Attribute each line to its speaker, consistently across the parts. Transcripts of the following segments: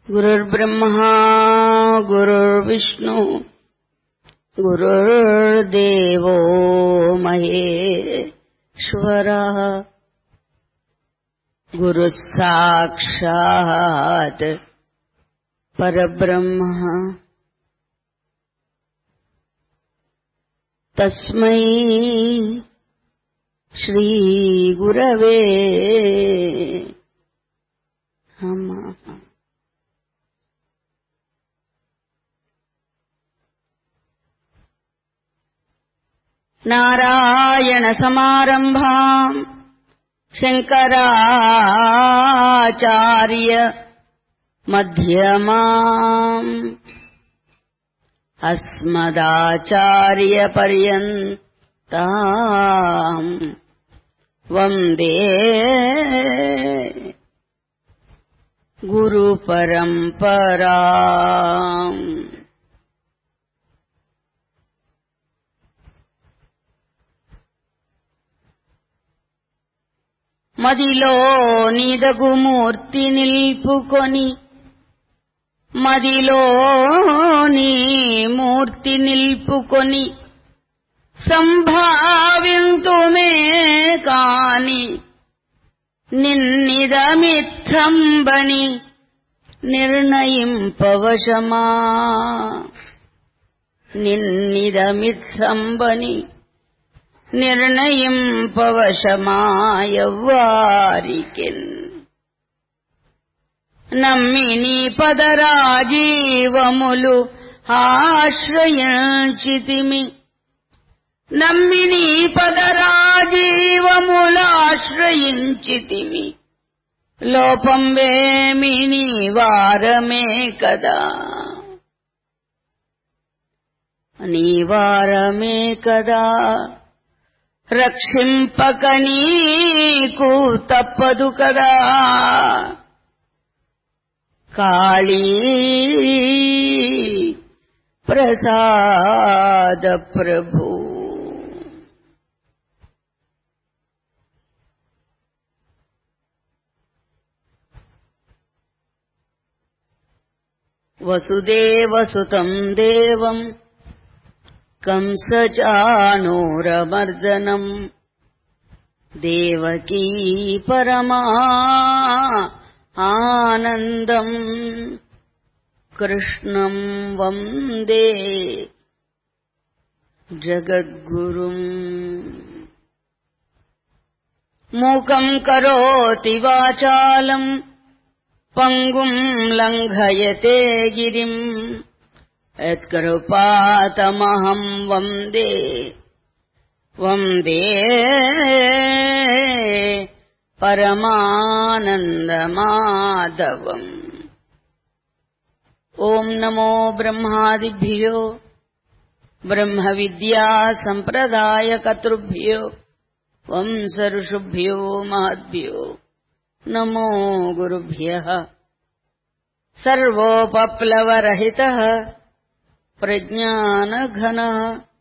Speaker 1: गुरुर्ब्रह्मा गुरुर्विष्णु गुरुर्देवो महेश्वरः गुरुः साक्षात् परब्रह्म तस्मै श्रीगुरवे नमः नारायणसमारम्भाम् शङ्कराचार्य मध्यमाम् अस्मदाचार्यपर्यन्ताम् वन्दे गुरुपरम्परा మదిలో నిదగుమూర్తి నిల్పుకొని మదిలో నీ మూర్తి నిల్పుకొని సంభావింతుమే కాని నిన్నిదమిత్తంబని నిర్ణయింపవశమా నిన్నిదమిత్తంబని నిర్ణయింపవశమాయవ్వారికిన్ నమ్మి నీ పదరాజీవములు ఆశ్రయించితిమి నమ్మి నీ పదరాజీవములాశ్రయించితిమి లోపం వేమి నీ వారమే కదా నీ వారమే కదా రక్షింపక నీకు తప్పదు కదా కాళీ ప్రసాద ప్రభు వసుదేవసుతం దేవం కంసచాణూరమర్దనం దేవకీ పరమా ఆనందం కృష్ణం వందే జగద్గురుం మూకం కరోతి వాచాలం పంగుం లంఘయతే గిరిం యత్కృపాతమహం వందే వందే పరమానందమాధవం ఓం నమో బ్రహ్మాదిభ్యో బ్రహ్మ విద్యా సంప్రదాయకర్తృభ్యో వంశఋషుభ్యో మహద్భ్యో నమో గురుభ్యः सर्वोपप्लवरहितः प्रज्ञानघनः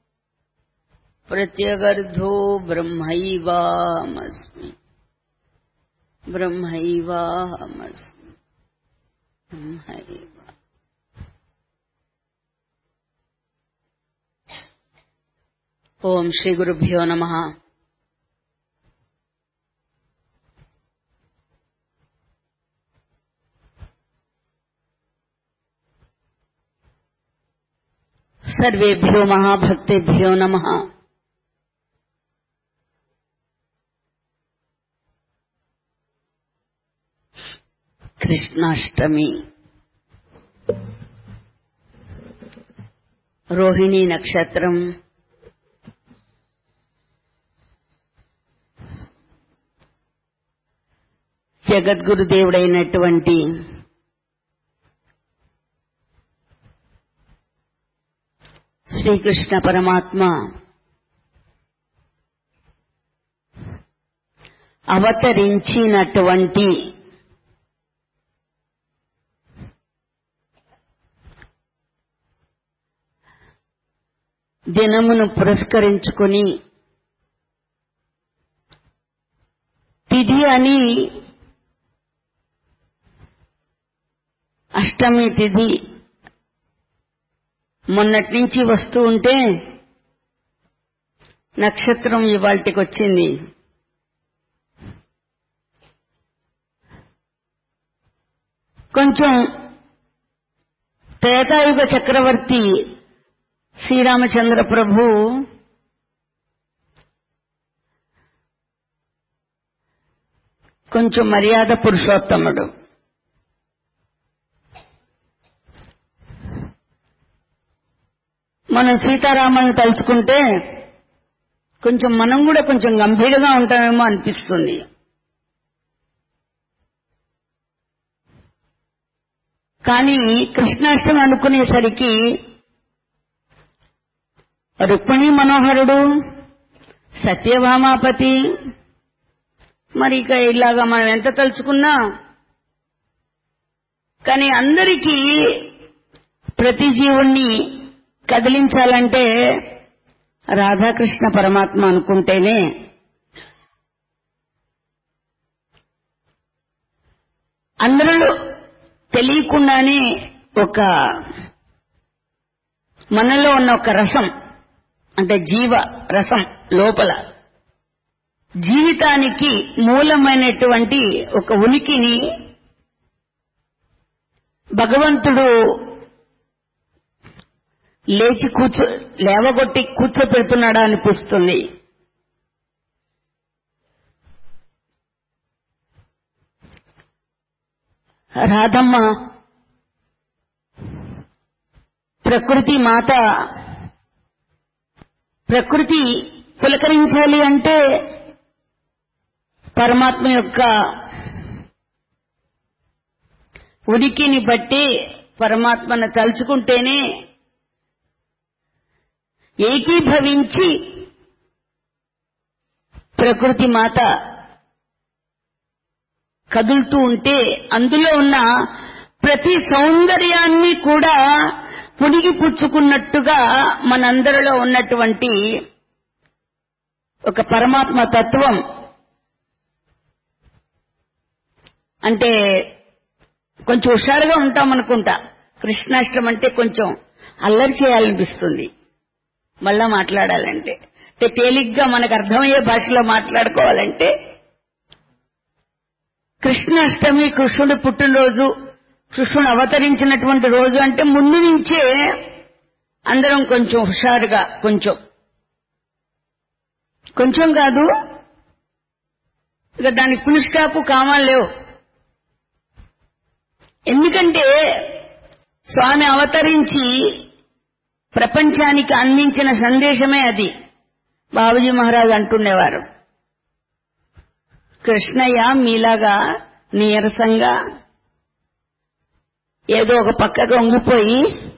Speaker 1: प्रत्यगर्धो ब्रह्मैवाहमस्मि ब्रह्मैवाहमस्मि ब्रह्मैव ఓం శ్రీ గురుభ్యో నమ సర్వేభ్యో మహాభక్తేభ్యో నమ కృష్ణాష్టమి రోహిణీ నక్షత్రం జగద్గురుదేవుడైనటువంటి శ్రీకృష్ణ పరమాత్మ అవతరించినటువంటి దినమును పురస్కరించుకొని తిథి అని అష్ట అష్టమి తిథి మొన్నటి నుంచి వస్తూ ఉంటే నక్షత్రం ఇవాళకి వచ్చింది కొంచెం త్రేతాయుగ చక్రవర్తి శ్రీరామచంద్ర ప్రభు కొంచెం మర్యాద పురుషోత్తముడు మనం సీతారామని తలుచుకుంటే కొంచెం మనం కూడా కొంచెం గంభీరంగా ఉంటామేమో అనిపిస్తుంది కానీ కృష్ణాష్టమి అనుకునేసరికి రుక్మిణి మనోహరుడు సత్యభామాపతి మరి ఇక ఇలాగా మనం ఎంత తలుచుకున్నా కానీ అందరికీ ప్రతి జీవుణ్ణి కదిలించాలంటే రాధాకృష్ణ పరమాత్మ అనుకుంటేనే అందరూ తెలియకుండానే ఒక మనలో ఉన్న ఒక రసం అంటే జీవ రసం లోపల జీవితానికి మూలమైనటువంటి ఒక ఉనికిని భగవంతుడు లేచి కూర్చో లేవగొట్టి కూర్చోపెడుతున్నాడా అనిపిస్తుంది రాధమ్మ ప్రకృతి మాత ప్రకృతి పులకరించాలి అంటే పరమాత్మ యొక్క ఉనికిని బట్టి పరమాత్మను తలుచుకుంటేనే ఏకీభవించి ప్రకృతి మాత కదులుతూ ఉంటే అందులో ఉన్న ప్రతి సౌందర్యాన్ని కూడా పుడిగి పుచ్చుకున్నట్టుగా మనందరిలో ఉన్నటువంటి ఒక పరమాత్మ తత్వం అంటే కొంచెం హుషారుగా ఉంటాం అనుకుంటా కృష్ణాష్టం అంటే కొంచెం అల్లరి చేయాలనిపిస్తుంది మళ్ళా మాట్లాడాలంటే అంటే తేలిగ్గా మనకు అర్థమయ్యే భాషలో మాట్లాడుకోవాలంటే కృష్ణాష్టమి కృష్ణుడి పుట్టినరోజు కృష్ణుడు అవతరించినటువంటి రోజు అంటే ముందు నుంచే అందరం కొంచెం హుషారుగా కొంచెం కొంచెం కాదు ఇక దానికి పునిష్టాపు కామాలు లేవు ఎందుకంటే స్వామి అవతరించి ప్రపంచానికి అందించిన సందేశమే అది బాబుజీ మహారాజ్ అంటుండేవారు కృష్ణయ్య మీలాగా నీరసంగా ఏదో ఒక పక్కకు వంగిపోయి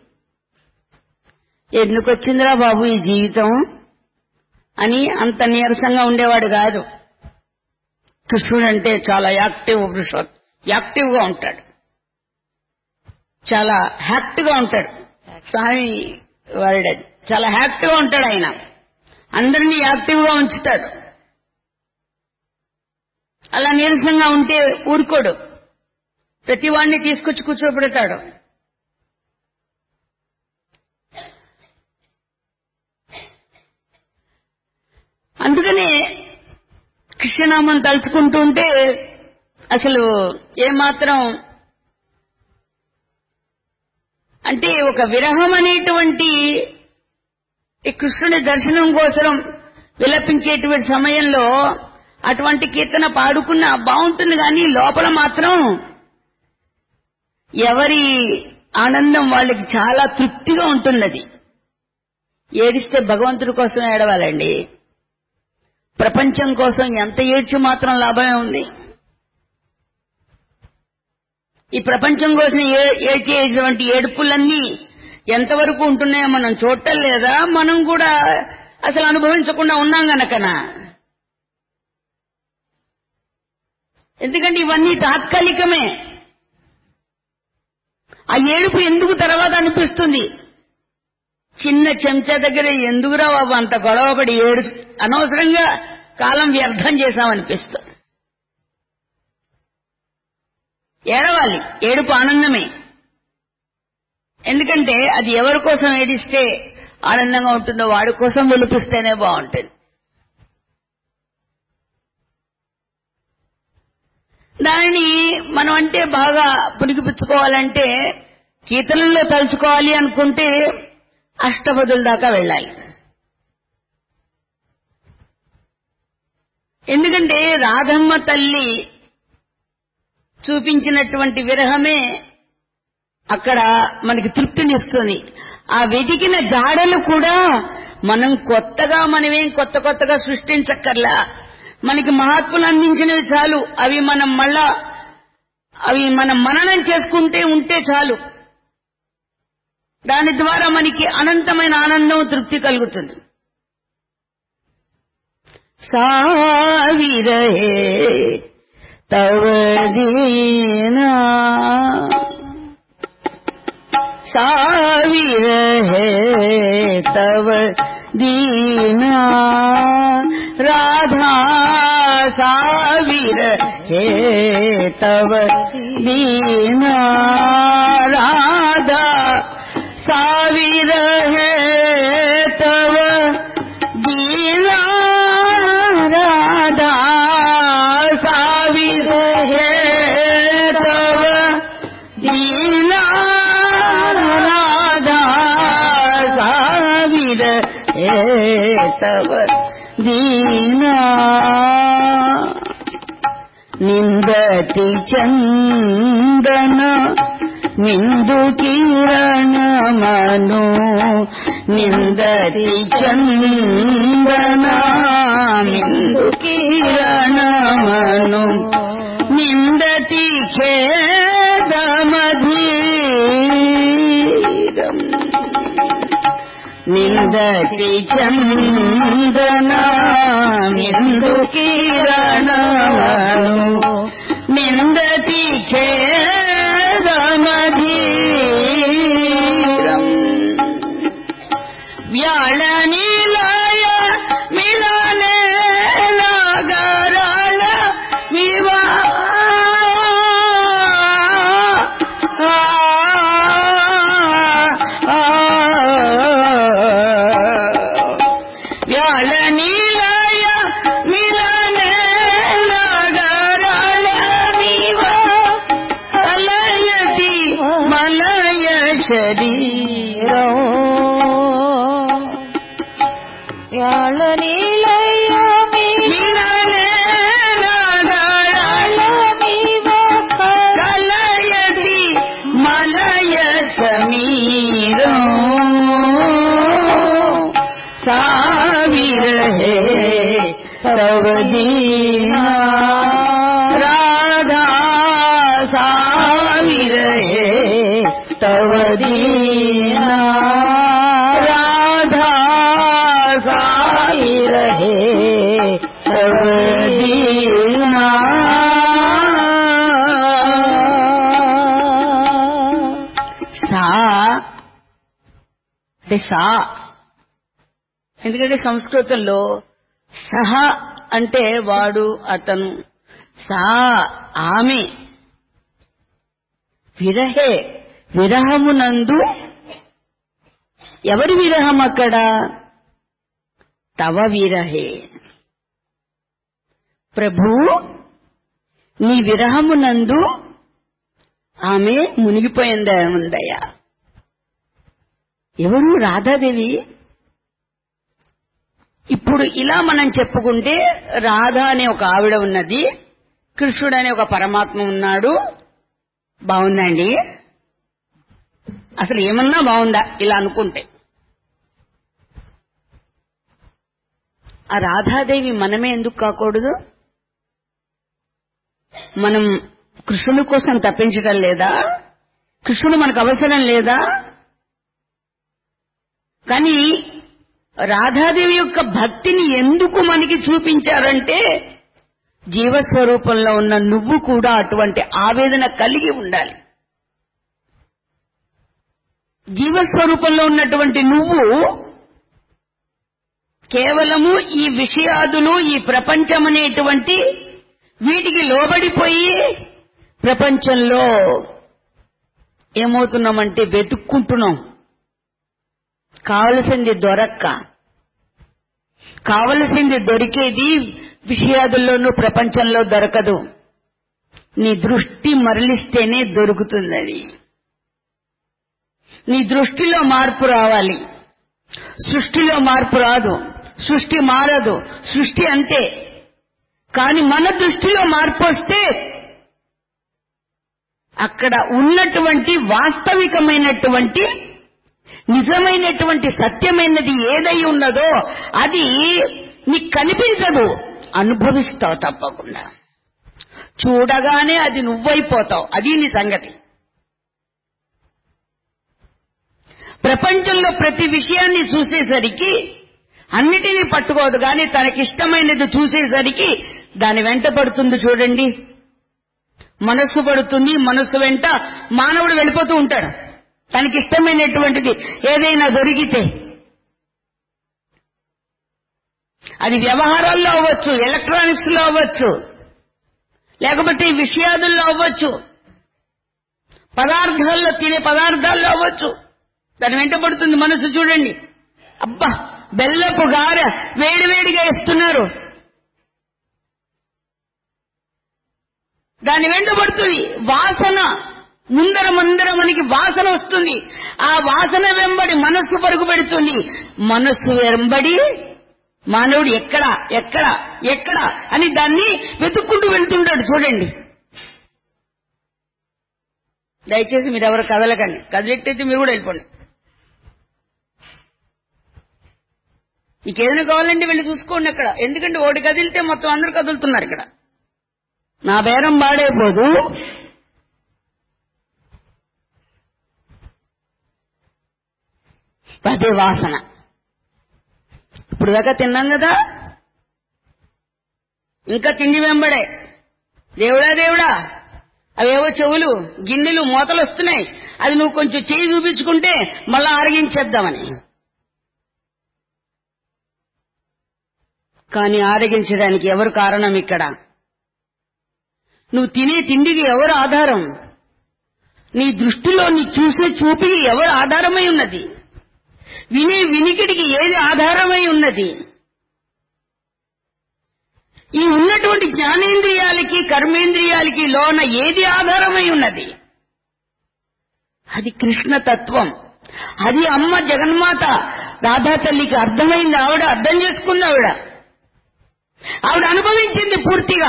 Speaker 1: ఎందుకు వచ్చిందిరా బాబు ఈ జీవితం అని అంత నీరసంగా ఉండేవాడు కాదు కృష్ణుడు అంటే చాలా యాక్టివ్ పురుషోత్ యాక్టివ్ గా ఉంటాడు చాలా హ్యాక్ట్ గా ఉంటాడు స్వామి వర్డ్ అది చాలా హ్యాక్ట్ గా ఉంటాడు ఆయన అందరినీ యాక్టివ్ గా ఉంచుతాడు అలా నీరసంగా ఉంటే ఊరుకోడు ప్రతి వాడిని తీసుకొచ్చి కూర్చోబెడతాడు అందుకనే కృష్ణనామం తలుచుకుంటూ ఉంటే అసలు ఏమాత్రం అంటే ఒక విరహం అనేటువంటి ఈ కృష్ణుడి దర్శనం కోసం విలపించేటువంటి సమయంలో అటువంటి కీర్తన పాడుకున్న బాగుంటుంది కానీ లోపల మాత్రం ఎవరి ఆనందం వాళ్ళకి చాలా తృప్తిగా ఉంటుంది అది ఏడిస్తే భగవంతుడి కోసం ఏడవాలండి ప్రపంచం కోసం ఎంత ఏడ్చి మాత్రం లాభమే ఉంది ఈ ప్రపంచం కోసం ఏడ్చేటువంటి ఏడుపులన్నీ ఎంతవరకు ఉంటున్నాయో మనం చూడటం లేదా మనం కూడా అసలు అనుభవించకుండా ఉన్నాం గనకనా ఎందుకంటే ఇవన్నీ తాత్కాలికమే ఆ ఏడుపు ఎందుకు తర్వాత అనిపిస్తుంది చిన్న చెంచా దగ్గర ఎందుకురా బాబు అంత గొడవపడి ఏడు అనవసరంగా కాలం వ్యర్థం చేశామనిపిస్తుంది ఏడవాలి ఏడుపు ఆనందమే ఎందుకంటే అది ఎవరి కోసం ఏడిస్తే ఆనందంగా ఉంటుందో వాడి కోసం విలిపిస్తేనే బాగుంటుంది దానిని మనం అంటే బాగా పుణికిపుచ్చుకోవాలంటే కీర్తనల్లో తలుచుకోవాలి అనుకుంటే అష్టపదుల దాకా వెళ్ళాలి ఎందుకంటే రాధమ్మ తల్లి చూపించినటువంటి విరహమే అక్కడ మనకి తృప్తినిస్తుంది ఆ వెతికిన జాడలు కూడా మనం కొత్తగా మనమేం కొత్త కొత్తగా సృష్టించక్కర్లా మనకి మహాత్ములు అందించినవి చాలు అవి మనం మళ్ళా అవి మనం మననం చేసుకుంటే ఉంటే చాలు దాని ద్వారా మనకి అనంతమైన ఆనందం తృప్తి కలుగుతుంది సావిరహే తవదీనా సావిరహే తవ दीना राधा साविर हे तव दीना राधा साविर हे तव दीना राधा साविर हे तव दीना राधा साविर हे तव दीना निन्दति चन्दन मिन्दु किरणमनु निन्दति चन्दन मिन्दु किरणमनु निन्दति खेदमधीरम् निन्दति चन्दना मिन्दु किरणमनु निन्दति खेदमधीरम् व्याळनिलय मिलने नगराळ विवा व्याळनिलय मिलने नगराळ विवा कलयति मलय शरीरो मिलने नगराळ कलयति मलय समीरो साविरहे तव दीना राधा साविरहे तव दीना राधा साविरहे तव दीना సా అంటే సా ఎందుకంటే సంస్కృతంలో సహ అంటే వాడు అతను సా ఆమె విరహే విరహమునందు ఎవరి విరహం అక్కడ తవ విరహే ప్రభు నీ విరహమునందు ఆమె మునిగిపోయిందా ఉందయ్యా ఎవరు రాధాదేవి ఇప్పుడు ఇలా మనం చెప్పుకుంటే రాధ అనే ఒక ఆవిడ ఉన్నది కృష్ణుడు అనే ఒక పరమాత్మ ఉన్నాడు బాగుందండి అసలు ఏమన్నా బాగుందా ఇలా అనుకుంటే ఆ రాధాదేవి మనమే ఎందుకు కాకూడదు మనం కృష్ణుడి కోసం తప్పించడం లేదా కృష్ణుడు మనకు అవసరం లేదా కానీ రాధాదేవి యొక్క భక్తిని ఎందుకు మనకి చూపించారంటే జీవస్వరూపంలో ఉన్న నువ్వు కూడా అటువంటి ఆవేదన కలిగి ఉండాలి జీవస్వరూపంలో ఉన్నటువంటి నువ్వు కేవలము ఈ విషయాదులు ఈ ప్రపంచం అనేటువంటి వీటికి లోబడిపోయి ప్రపంచంలో ఏమవుతున్నామంటే వెతుక్కుంటున్నాం కావలసింది దొరక్క కావలసింది దొరికేది విషయాదుల్లోనూ ప్రపంచంలో దొరకదు నీ దృష్టి మరలిస్తేనే దొరుకుతుంది అది నీ దృష్టిలో మార్పు రావాలి సృష్టిలో మార్పు రాదు సృష్టి మారదు సృష్టి అంతే కానీ మన దృష్టిలో మార్పు వస్తే అక్కడ ఉన్నటువంటి వాస్తవికమైనటువంటి నిజమైనటువంటి సత్యమైనది ఏదై ఉన్నదో అది నీకు కనిపించదు అనుభవిస్తావు తప్పకుండా చూడగానే అది నువ్వైపోతావు అది నీ సంగతి ప్రపంచంలో ప్రతి విషయాన్ని చూసేసరికి అన్నిటినీ పట్టుకోదు కానీ తనకిష్టమైనది చూసేసరికి దాని వెంట పడుతుంది చూడండి మనస్సు పడుతుంది మనస్సు వెంట మానవుడు వెళ్ళిపోతూ ఉంటాడు తనకిష్టమైనటువంటిది ఏదైనా దొరికితే అది వ్యవహారాల్లో అవ్వచ్చు ఎలక్ట్రానిక్స్ లో అవ్వచ్చు లేకపోతే విషయాదుల్లో అవ్వచ్చు పదార్థాల్లో తినే పదార్థాల్లో అవ్వచ్చు దాని వెంట పడుతుంది మనసు చూడండి అబ్బా బెల్లపు గార వేడివేడిగా ఇస్తున్నారు దాని వెంట పడుతుంది వాసన ముందర ముందర మనకి వాసన వస్తుంది ఆ వాసన వెంబడి మనస్సు పరుగు పెడుతుంది మనస్సు వెంబడి మానవుడు ఎక్కడ ఎక్కడ ఎక్కడ అని దాన్ని వెతుక్కుంటూ వెళ్తుంటాడు చూడండి దయచేసి మీరు ఎవరు కదలకండి కదిలెట్టయితే మీరు కూడా వెళ్ళిపోండి మీకు ఏదైనా కావాలంటే వెళ్ళి చూసుకోండి అక్కడ ఎందుకంటే ఒకటి కదిలితే మొత్తం అందరూ కదులుతున్నారు ఇక్కడ నా బేరం పాడైపోదు అదే వాసన ఇప్పుడు దాకా తిన్నాం కదా ఇంకా తిండి వెంబడే దేవుడా దేవుడా అవేవో చెవులు గిన్నెలు మూతలు వస్తున్నాయి అది నువ్వు కొంచెం చేయి చూపించుకుంటే మళ్ళా ఆరగించేద్దామని కానీ ఆరగించడానికి ఎవరు కారణం ఇక్కడ నువ్వు తినే తిండికి ఎవరు ఆధారం నీ దృష్టిలో నీ చూసే చూపికి ఎవరు ఆధారమై ఉన్నది వినే వినికిడికి ఏది ఆధారమై ఉన్నది ఈ ఉన్నటువంటి జ్ఞానేంద్రియాలకి కర్మేంద్రియాలకి లోన ఏది ఆధారమై ఉన్నది అది కృష్ణతత్వం అది అమ్మ జగన్మాత రాధా తల్లికి అర్థమైంది ఆవిడ అర్థం చేసుకుంది ఆవిడ ఆవిడ అనుభవించింది పూర్తిగా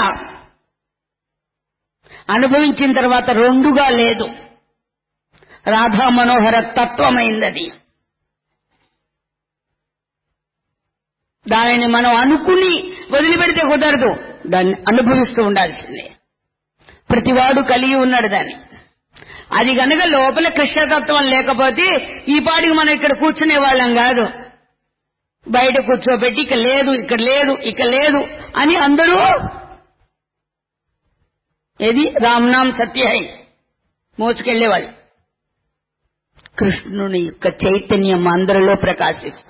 Speaker 1: అనుభవించిన తర్వాత రెండుగా లేదు రాధా మనోహర తత్వమైందది దానిని మనం అనుకుని వదిలిపెడితే కుదరదు దాన్ని అనుభవిస్తూ ఉండాల్సిందే ప్రతివాడు కలిగి ఉన్నాడు దాన్ని అది గనక లోపల కృష్ణతత్వం లేకపోతే ఈ పాటికి మనం ఇక్కడ కూర్చునే వాళ్ళం కాదు బయట కూర్చోబెట్టి ఇక లేదు ఇక్కడ లేదు ఇక లేదు అని అందరూ ఏది రామ్నామ్ సత్యహై మోసుకెళ్లేవాళ్ళు కృష్ణుని యొక్క చైతన్యం అందరిలో ప్రకాశిస్తుంది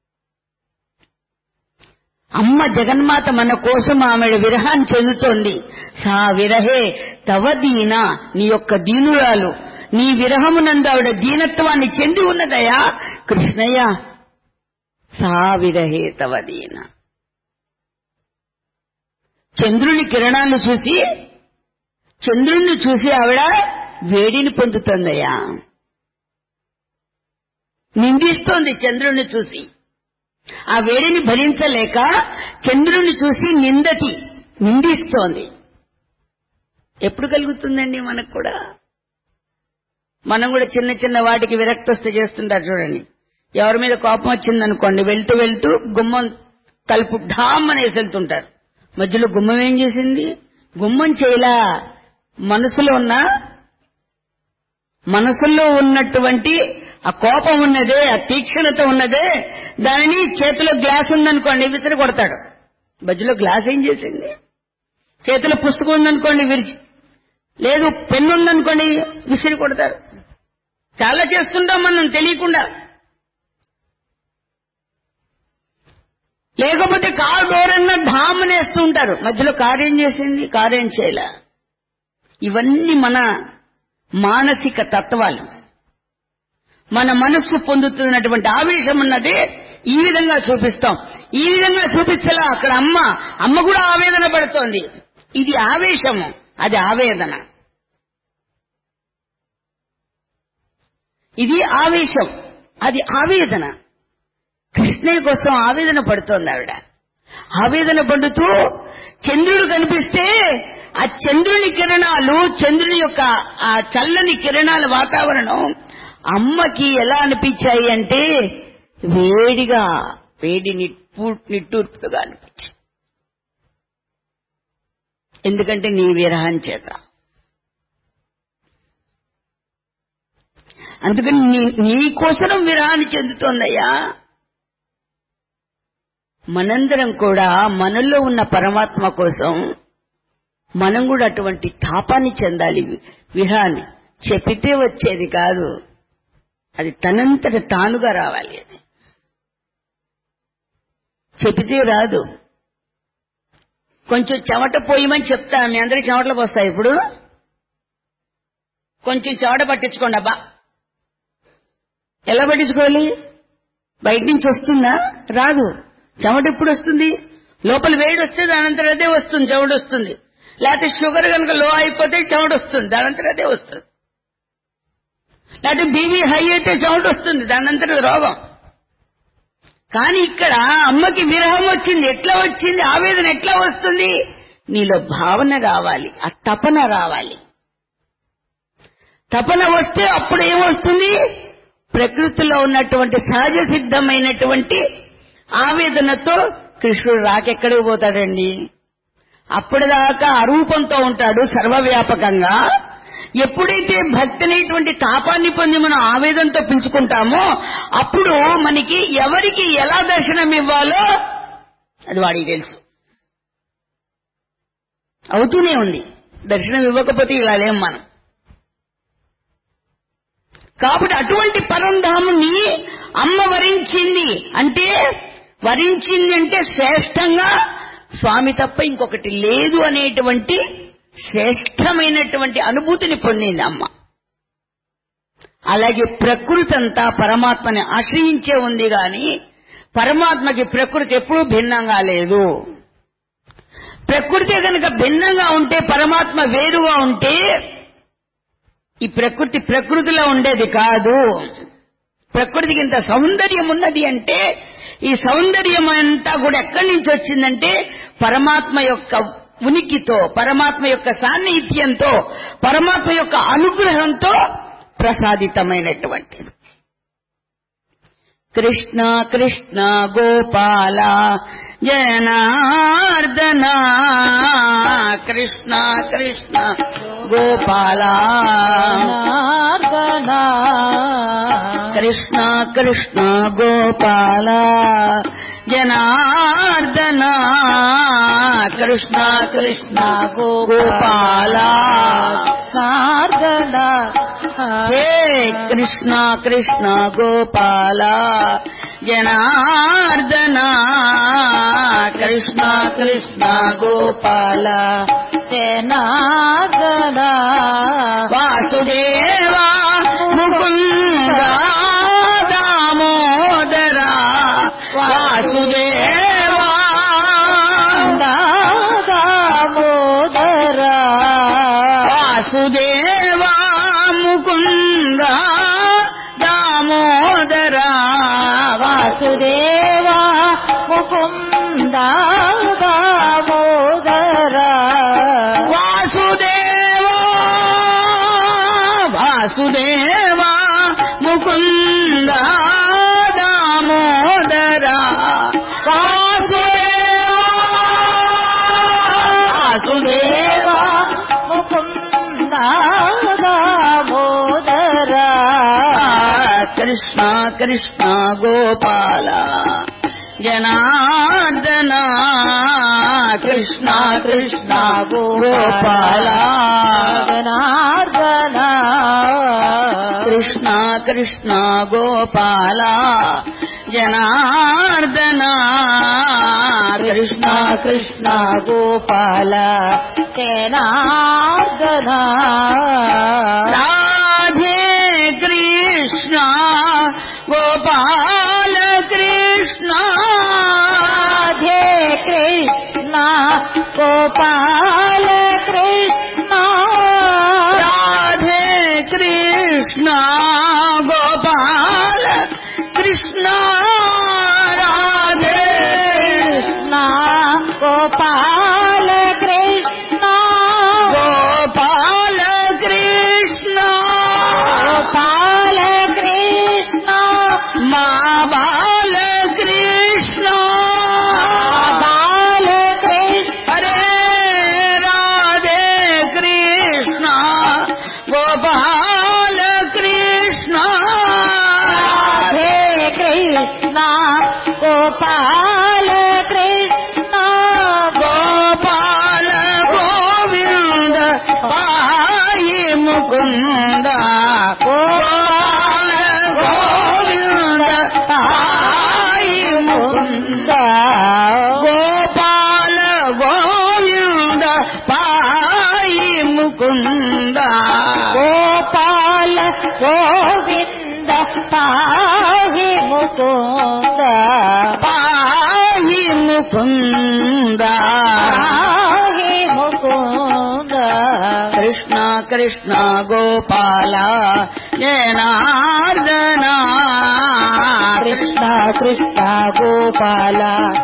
Speaker 1: అమ్మ జగన్మాత మన కోసం ఆమె విరహాన్ని చెందుతోంది సా విరహే తవ దీన నీ యొక్క దీనురాలు నీ విరహమునందు ఆవిడ దీనత్వాన్ని చెంది ఉన్నదయా కృష్ణయ్య సా విరహే తవ దీన చంద్రుని కిరణాలు చూసి చంద్రుణ్ణి చూసి ఆవిడ వేడిని పొందుతోందయ్యా నిందిస్తోంది చంద్రుణ్ణి చూసి ఆ వేడిని భరించలేక చంద్రుని చూసి నిందతి నిందిస్తోంది ఎప్పుడు కలుగుతుందండి మనకు కూడా మనం కూడా చిన్న చిన్న వాటికి విరక్తి వస్తే చేస్తుంటారు చూడండి ఎవరి మీద కోపం వచ్చిందనుకోండి వెళ్తూ వెళ్తూ గుమ్మం తలుపు ఢామ్ అనేసి వెళ్తుంటారు మధ్యలో గుమ్మం ఏం చేసింది గుమ్మం చేయలా మనసులో ఉన్న మనసులో ఉన్నటువంటి ఆ కోపం ఉన్నదే ఆ తీక్షణత ఉన్నదే దానిని చేతిలో గ్లాస్ ఉందనుకోండి విసిరి కొడతాడు మధ్యలో గ్లాస్ ఏం చేసింది చేతిలో పుస్తకం ఉందనుకోండి విరిచి లేదు పెన్ను ఉందనుకోండి విసిరి కొడతారు చాలా చేస్తుంటాం మనం తెలియకుండా లేకపోతే కారు డోర్ అన్న ఢామ్ అనేస్తూ ఉంటారు మధ్యలో కారు ఏం చేసింది కారు ఏం చేయలే ఇవన్నీ మన మానసిక తత్వాలు మన మనస్సు పొందుతున్నటువంటి ఆవేశం ఉన్నది ఈ విధంగా చూపిస్తాం ఈ విధంగా చూపించలా అక్కడ అమ్మ అమ్మ కూడా ఆవేదన పడుతోంది ఇది ఆవేశము అది ఆవేదన ఇది ఆవేశం అది ఆవేదన కృష్ణయ్య కోసం ఆవేదన పడుతోంది ఆవిడ ఆవేదన పడుతూ చంద్రుడు కనిపిస్తే ఆ చంద్రుని కిరణాలు చంద్రుని యొక్క ఆ చల్లని కిరణాల వాతావరణం అమ్మకి ఎలా అనిపించాయి అంటే వేడిగా వేడి నిట్టు నిట్టూర్పుగా అనిపించింది ఎందుకంటే నీ విరహం చేత అందుకని నీ నీ కోసం విరహాన్ని చెందుతోందయ్యా మనందరం కూడా మనలో ఉన్న పరమాత్మ కోసం మనం కూడా అటువంటి తాపాన్ని చెందాలి విరహాన్ని చెప్పితే వచ్చేది కాదు అది తనంతట తానుగా రావాలి అది చెబితే రాదు కొంచెం చెమట పోయమని చెప్తా మీ అందరికి చెమటలు పోస్తాయి ఇప్పుడు కొంచెం చెమట పట్టించుకోండి అబ్బా ఎలా పట్టించుకోవాలి బయట నుంచి వస్తుందా రాదు చెమట ఎప్పుడు వస్తుంది లోపల వేడి వస్తే దానంతరం అదే వస్తుంది చెమట వస్తుంది లేకపోతే షుగర్ కనుక లో అయిపోతే చెమట వస్తుంది దానంతరం అదే వస్తుంది లేకపోతే బీబీ హై అయితే చెమట వస్తుంది దానంతరం రోగం కానీ ఇక్కడ అమ్మకి విరహం వచ్చింది ఎట్లా వచ్చింది ఆవేదన ఎట్లా వస్తుంది నీలో భావన రావాలి ఆ తపన రావాలి తపన వస్తే అప్పుడు ఏమొస్తుంది ప్రకృతిలో ఉన్నటువంటి సహజ సిద్ధమైనటువంటి ఆవేదనతో కృష్ణుడు రాకెక్కడికి పోతాడండి అప్పటిదాకా అరూపంతో ఉంటాడు సర్వవ్యాపకంగా ఎప్పుడైతే భక్తి అనేటువంటి తాపాన్ని పొంది మనం ఆవేదనతో పిలుచుకుంటామో అప్పుడు మనకి ఎవరికి ఎలా దర్శనం ఇవ్వాలో అది వాడికి తెలుసు అవుతూనే ఉంది దర్శనం ఇవ్వకపోతే ఇలా లేం మనం కాబట్టి అటువంటి పరంధాముని అమ్మ వరించింది అంటే వరించింది అంటే శ్రేష్టంగా స్వామి తప్ప ఇంకొకటి లేదు అనేటువంటి శ్రేష్టమైనటువంటి అనుభూతిని పొందింది అమ్మ అలాగే ప్రకృతి అంతా పరమాత్మని ఆశ్రయించే ఉంది గాని పరమాత్మకి ప్రకృతి ఎప్పుడూ భిన్నంగా లేదు ప్రకృతి కనుక భిన్నంగా ఉంటే పరమాత్మ వేరుగా ఉంటే ఈ ప్రకృతి ప్రకృతిలో ఉండేది కాదు ప్రకృతికి ఇంత సౌందర్యం ఉన్నది అంటే ఈ సౌందర్యం అంతా కూడా ఎక్కడి నుంచి వచ్చిందంటే పరమాత్మ యొక్క ఉనికితో పరమాత్మ యొక్క సాన్నిహిత్యంతో పరమాత్మ యొక్క అనుగ్రహంతో ప్రసాదితమైనటువంటిది కృష్ణ కృష్ణ గోపాల జనార్దన కృష్ణ కృష్ణ గోపాల కృష్ణ కృష్ణ గోపాల జనార్దన కృష్ణ కృష్ణ గోపాల హే కృష్ణ కృష్ణ గోపాల జనార్దన కృష్ణ కృష్ణ గోపాల
Speaker 2: జనార్దన
Speaker 1: వాసుదేవా ముకుంద దామోదర వాసుదేవా
Speaker 2: దామోదర
Speaker 1: వాసుదేవా ముకుంద దామోదర
Speaker 2: వాసుదేవా ముకుంద దామోదర
Speaker 1: వాసుదేవా వాసుదేవా ముకుంద దామోదర వాసుదేవా వాసుదేవా
Speaker 2: ముకుంద దామోదర
Speaker 1: కృష్ణ కృష్ణ గోపాల జనార్దన కృష్ణ కృష్ణ గోపాల
Speaker 2: జనార్దన
Speaker 1: కృష్ణ కృష్ణ గోపాల జనార్దన కృష్ణ కృష్ణ
Speaker 2: గోపాల జనార్దన
Speaker 1: రాధా
Speaker 2: గోపాల కృష్ణ
Speaker 1: రాధే కృష్ణ గోపాల కృష్ణ రాధే
Speaker 2: కృష్ణ గోపాల కృష్ణ
Speaker 1: గోపాల కృష్ణ
Speaker 2: గోపాల కృష్ణ
Speaker 1: మా బాల కృష్ణ
Speaker 2: బాల కృష్ణ
Speaker 1: హరే రాధే కృష్ణ గోపాల కృష్ణ
Speaker 2: రాధే కృష్ణ గోపాల కృష్ణ
Speaker 1: గోపాల గోవింద పాయి ముకుంద గోపాల గోవింద పాయి ముకుంద గోపాల గోవింద పాయి ముకుంద
Speaker 2: గోపాల గోవింద పాహి ముకుంద
Speaker 1: పాయి ముకుంద
Speaker 2: పాహి ముకుంద
Speaker 1: కృష్ణ కృష్ణ గోపాల జనార్దన
Speaker 2: కృష్ణ కృష్ణ గోపాల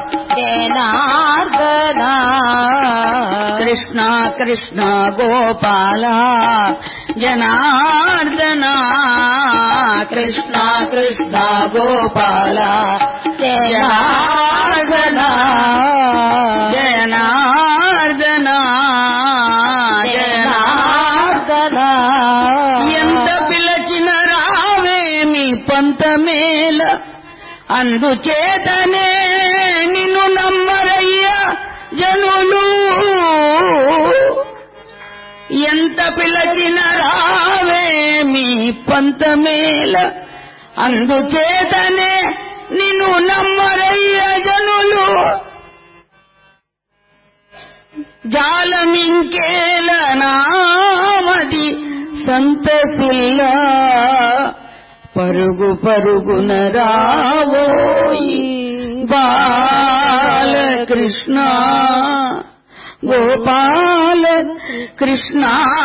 Speaker 2: జనార్దన
Speaker 1: కృష్ణ కృష్ణ గోపాల జనార్దన కృష్ణ కృష్ణ గోపాల జనార్దన జనార్దన జనార్దన ఎంత పిలచిన రావేమి పంతమేల అందుచేతనే నిన్ను నమ్మరయ్యా జనులు ఎంత పిలచిన రావేమి పంతమేల అందుచేతనే నిన్ను నమ్మరయ్యా జనులు జాలమింకేల నామది సంతసిల్ల పరుగు పరుగున రావోయి బాలకృష్ణ గోపాల కృష్ణ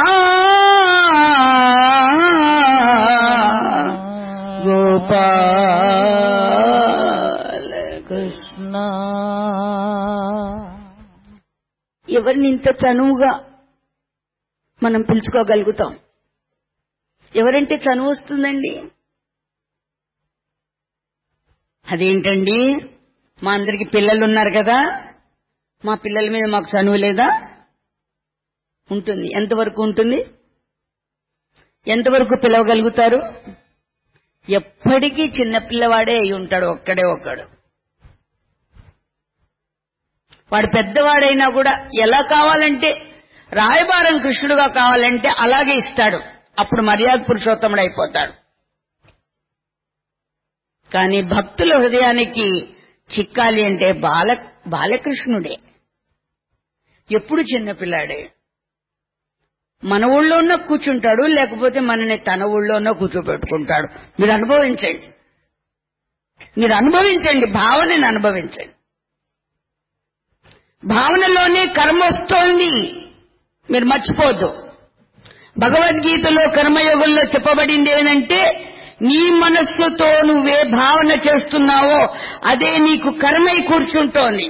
Speaker 1: గోపాల
Speaker 2: కృష్ణ
Speaker 1: ఎవరిని ఇంత చనువుగా మనం పిలుచుకోగలుగుతాం ఎవరంటే చనువు వస్తుందండి అదేంటండి మా అందరికి పిల్లలు ఉన్నారు కదా మా పిల్లల మీద మాకు చనువు లేదా ఉంటుంది ఎంతవరకు ఉంటుంది ఎంతవరకు పిలవగలుగుతారు ఎప్పటికీ చిన్నపిల్లవాడే అయి ఉంటాడు ఒక్కడే ఒక్కడు వాడు పెద్దవాడైనా కూడా ఎలా కావాలంటే రాయబారం కృష్ణుడుగా కావాలంటే అలాగే ఇస్తాడు అప్పుడు మర్యాద పురుషోత్తముడు అయిపోతాడు కానీ భక్తుల హృదయానికి చిక్కాలి అంటే బాల బాలకృష్ణుడే ఎప్పుడు చిన్నపిల్లాడే మన ఊళ్ళోనో కూర్చుంటాడు లేకపోతే మనని తన ఊళ్ళోనో కూర్చోబెట్టుకుంటాడు మీరు అనుభవించండి మీరు అనుభవించండి భావనని అనుభవించండి భావనలోనే కర్మ వస్తోంది మీరు మర్చిపోద్దు భగవద్గీతలో కర్మయోగంలో చెప్పబడింది ఏంటంటే నీ మనస్సుతో నువ్వే భావన చేస్తున్నావో అదే నీకు కర్మై కూర్చుంటోంది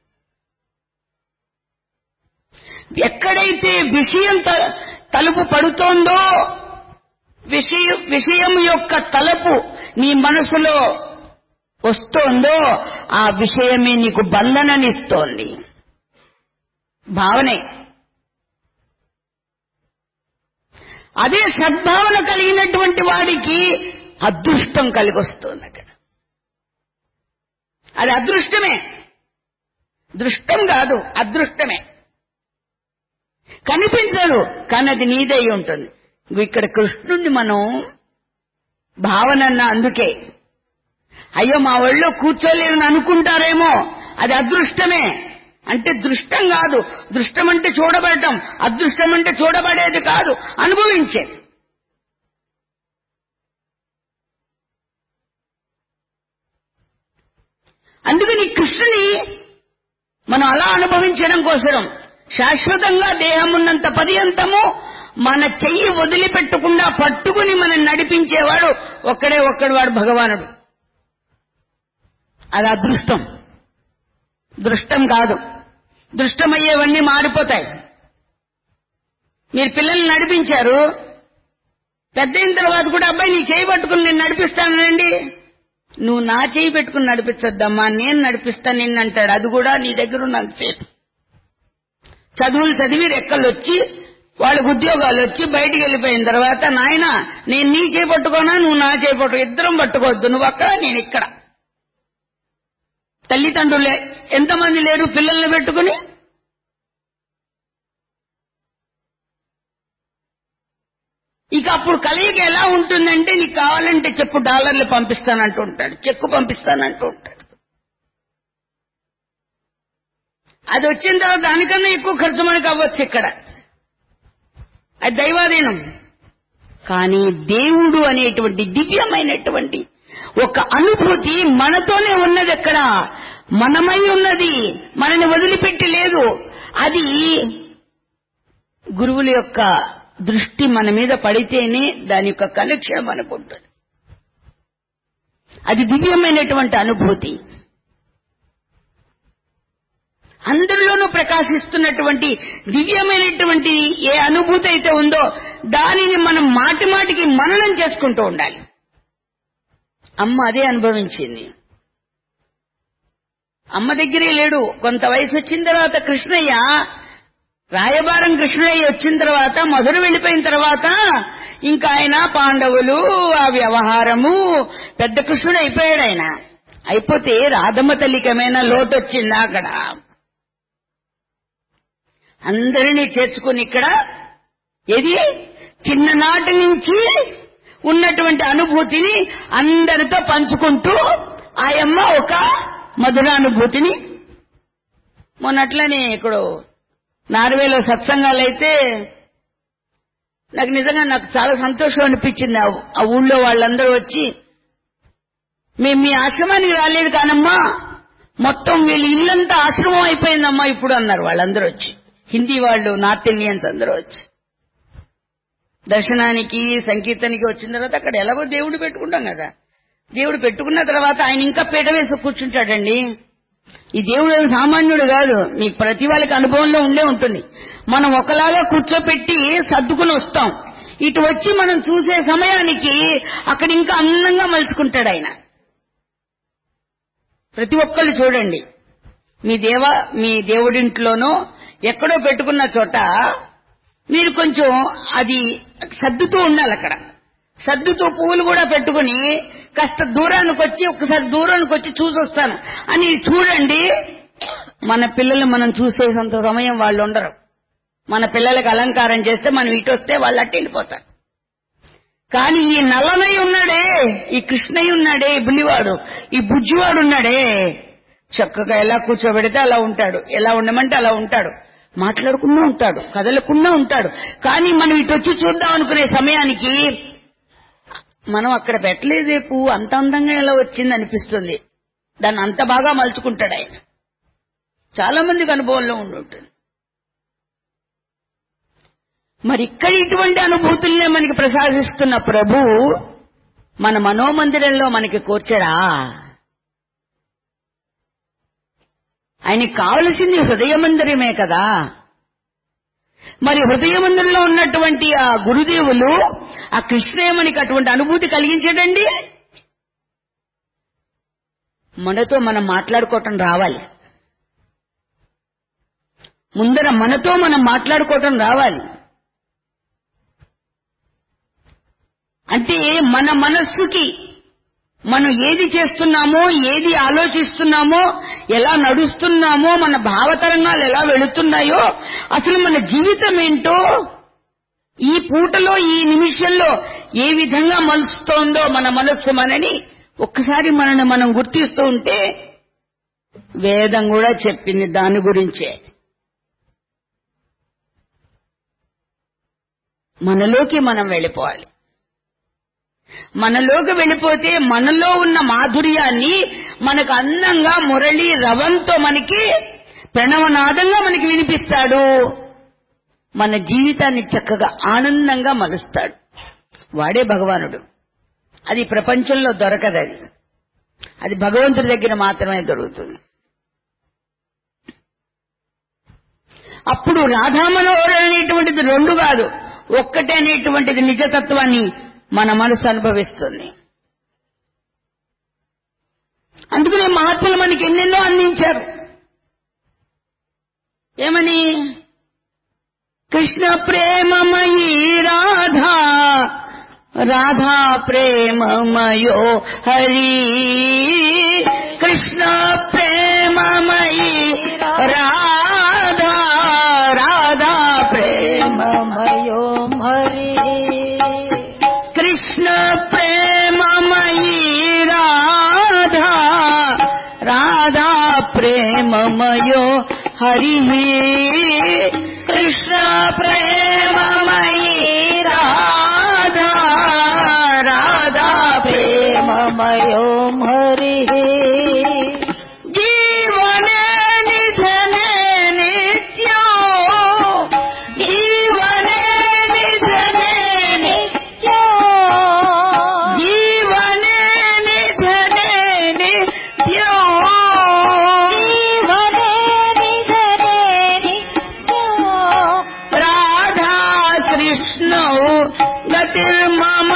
Speaker 1: ఎక్కడైతే విషయం త- తలుపు పడుతోందో విషయం విషయం యొక్క తలుపు నీ మనసులో వస్తోందో ఆ విషయమే నీకు బంధననిస్తోంది భావనే అదే సద్భావన కలిగినటువంటి వాడికి అదృష్టం కలిగి వస్తుంది అక్కడ అది అదృష్టమే దృష్టం కాదు అదృష్టమే కనిపించదు కానీ అది నీదై ఉంటుంది ఇగో ఇక్కడ కృష్ణుణ్ణి మనం భావనన్న అందుకే అయ్యో మా ఒళ్ళో కూర్చోలేదని అనుకుంటారేమో అది అదృష్టమే అంటే దృష్టం కాదు దృష్టం అంటే చూడబడటం అదృష్టం అంటే చూడబడేది కాదు అనుభవించేది అందుకని కృష్ణుని మనం అలా అనుభవించడం కోసం శాశ్వతంగా దేహం ఉన్నంత పర్యంతము మన చెయ్యి వదిలిపెట్టకుండా పట్టుకుని మనం నడిపించేవాడు ఒక్కడే ఒక్కడు వాడు భగవానుడు అది అదృష్టం దృష్టం కాదు దృష్టమయ్యేవన్నీ మారిపోతాయి మీరు పిల్లల్ని నడిపించారు పెద్ద అయిన తర్వాత కూడా అబ్బాయి నీ చేయి పట్టుకుని నేను నడిపిస్తానండి నువ్వు నా చేయి పెట్టుకుని నడిపించొద్దమ్మా నేను నడిపిస్తాను నిన్ను అంటాడు అది కూడా నీ దగ్గర ఉన్నంతసేపు చదువులు చదివి రెక్కలు వచ్చి వాళ్ళకి ఉద్యోగాలు వచ్చి బయటికి వెళ్ళిపోయిన తర్వాత నాయన నేను నీ చేయి పట్టుకోనా నువ్వు నా చేయి పట్టుకో ఇద్దరం పట్టుకోవద్దు నువ్వు అక్కడ నేను ఇక్కడ తల్లిదండ్రులే ఎంతమంది లేరు పిల్లల్ని పెట్టుకుని ఇక అప్పుడు కలయిక ఎలా ఉంటుందంటే నీకు కావాలంటే చెప్పు డాలర్లు పంపిస్తానంటూ ఉంటాడు చెక్కు పంపిస్తానంటూ ఉంటాడు అది వచ్చిన తర్వాత దానికన్నా ఎక్కువ ఖర్చు మనకు అవ్వచ్చు ఇక్కడ అది దైవాధీనం కానీ దేవుడు అనేటువంటి దివ్యమైనటువంటి ఒక అనుభూతి మనతోనే ఉన్నది ఎక్కడ మనమై ఉన్నది మనని వదిలిపెట్టి లేదు అది గురువుల యొక్క దృష్టి మన మీద పడితేనే దాని యొక్క కనెక్షన్ మనకు ఉంటుంది అది దివ్యమైనటువంటి అనుభూతి అందరిలోనూ ప్రకాశిస్తున్నటువంటి దివ్యమైనటువంటి ఏ అనుభూతి అయితే ఉందో దానిని మనం మాటి మాటికి మననం చేసుకుంటూ ఉండాలి అమ్మ అదే అనుభవించింది అమ్మ దగ్గరే లేడు కొంత వయసు వచ్చిన తర్వాత కృష్ణయ్య రాయబారం కృష్ణయ్య వచ్చిన తర్వాత మధుర వెళ్ళిపోయిన తర్వాత ఇంకా ఆయన పాండవులు ఆ వ్యవహారము పెద్ద కృష్ణుడు అయిపోయాడు ఆయన అయిపోతే రాధమ్మ తల్లికి ఏమైనా లోటు వచ్చిందా అక్కడ అందరినీ చేర్చుకుని ఇక్కడ ఇది చిన్ననాటి నుంచి ఉన్నటువంటి అనుభూతిని అందరితో పంచుకుంటూ ఆయమ్మ ఒక మధురానుభూతిని మొన్నట్లనే ఇప్పుడు నార్వేలో సత్సంగాలు అయితే నాకు నిజంగా నాకు చాలా సంతోషం అనిపించింది ఆ- ఆ ఊళ్ళో వాళ్ళందరూ వచ్చి మేము మీ ఆశ్రమానికి రాలేదు కానమ్మా మొత్తం వీళ్ళ ఇల్లంతా ఆశ్రమం అయిపోయిందమ్మా ఇప్పుడు అన్నారు వాళ్ళందరూ వచ్చి హిందీ వాళ్ళు నార్త్ ఇండియన్స్ అందరూ వచ్చి దర్శనానికి సంకీర్తనకి వచ్చిన తర్వాత అక్కడ ఎలాగో దేవుడు పెట్టుకుంటాం కదా దేవుడు పెట్టుకున్న తర్వాత ఆయన ఇంకా పీట వేసి కూర్చుంటాడండి ఈ దేవుడు ఏమి సామాన్యుడు కాదు మీకు ప్రతి వాళ్ళకి అనుభవంలో ఉండే ఉంటుంది మనం ఒకలాగా కూర్చోపెట్టి సర్దుకుని వస్తాం ఇటు వచ్చి మనం చూసే సమయానికి అక్కడ ఇంకా అందంగా మలుచుకుంటాడు ఆయన ప్రతి ఒక్కళ్ళు చూడండి మీ దేవ మీ దేవుడింట్లోనో ఎక్కడో పెట్టుకున్న చోట మీరు కొంచెం అది సర్దుతూ ఉండాలి అక్కడ సర్దుతూ పువ్వులు కూడా పెట్టుకుని కాస్త దూరానికి వచ్చి ఒకసారి దూరానికి వచ్చి చూసొస్తాను అని చూడండి మన పిల్లలు మనం చూసేసంత సమయం వాళ్ళు ఉండరు మన పిల్లలకు అలంకారం చేస్తే మనం ఇటు వస్తే వాళ్ళు అట్టి వెళ్ళిపోతారు కానీ ఈ నల్లనై ఉన్నాడే ఈ కృష్ణయ్య ఉన్నాడే ఈ బుల్లివాడు ఈ బుజ్జివాడు ఉన్నాడే చక్కగా ఎలా కూర్చోబెడితే అలా ఉంటాడు ఎలా ఉండమంటే అలా ఉంటాడు మాట్లాడకుండా ఉంటాడు కదలకుండా ఉంటాడు కానీ మనం ఇటు వచ్చి చూద్దాం అనుకునే సమయానికి మనం అక్కడ పెట్టలేదే పువ్వు అంత అందంగా ఎలా వచ్చింది అనిపిస్తుంది దాన్ని అంత బాగా మలుచుకుంటాడు ఆయన చాలా మందికి అనుభవంలో ఉండి ఉంటుంది మరి ఇక్కడ ఇటువంటి అనుభూతుల్నే మనకి ప్రసాదిస్తున్న ప్రభు మన మనోమందిరంలో మనకి కూర్చడా ఆయనకి కావలసింది హృదయ మందిరమే కదా మరి హృదయ మందిరంలో ఉన్నటువంటి ఆ గురుదేవులు ఆ కృష్ణయమనికి అటువంటి అనుభూతి కలిగించాడండి మనతో మనం మాట్లాడుకోవటం రావాలి ముందర మనతో మనం మాట్లాడుకోవటం రావాలి అంటే మన మనస్సుకి మనం ఏది చేస్తున్నామో ఏది ఆలోచిస్తున్నామో ఎలా నడుస్తున్నామో మన భావతరంగాలు ఎలా వెళుతున్నాయో అసలు మన జీవితం ఏంటో ఈ పూటలో ఈ నిమిషంలో ఏ విధంగా మలుస్తోందో మన మనస్సు మనని ఒక్కసారి మనని మనం గుర్తిస్తూ ఉంటే వేదం కూడా చెప్పింది దాని గురించే మనలోకి మనం వెళ్ళిపోవాలి మనలోకి వెళ్ళిపోతే మనలో ఉన్న మాధుర్యాన్ని మనకు అందంగా మురళి రవంతో మనకి ప్రణవనాదంగా మనకి వినిపిస్తాడు మన జీవితాన్ని చక్కగా ఆనందంగా మలుస్తాడు వాడే భగవానుడు అది ప్రపంచంలో దొరకదు అది అది భగవంతుడి దగ్గర మాత్రమే దొరుకుతుంది అప్పుడు రాధామనోహర్ అనేటువంటిది రెండు కాదు ఒక్కటే అనేటువంటిది నిజతత్వాన్ని మన మనసు అనుభవిస్తుంది అందుకనే మహాత్ములు మనకి ఎన్నెన్నో అందించారు ఏమని కృష్ణ ప్రేమమయీ రాధా రాధా ప్రేమమయో హరి కృష్ణ ప్రేమమయీ రాధా రాధా ప్రేమ
Speaker 2: మమయో హరి
Speaker 1: కృష్ణ ప్రేమమయీ రాధా రాధా ప్రేమమయో హరి కృష్ణ ప్రేమమయీ రాధా రాధా ప్రేమ
Speaker 2: మమయో హరి
Speaker 1: జీవనే నిధనే నిత్యో జీవనే నిధనే నిత్యో జీవనే నిధనే నిత్యో
Speaker 2: జీవనే నిధనే నిత్యో
Speaker 1: రాధా కృష్ణౌ గతిర్మమ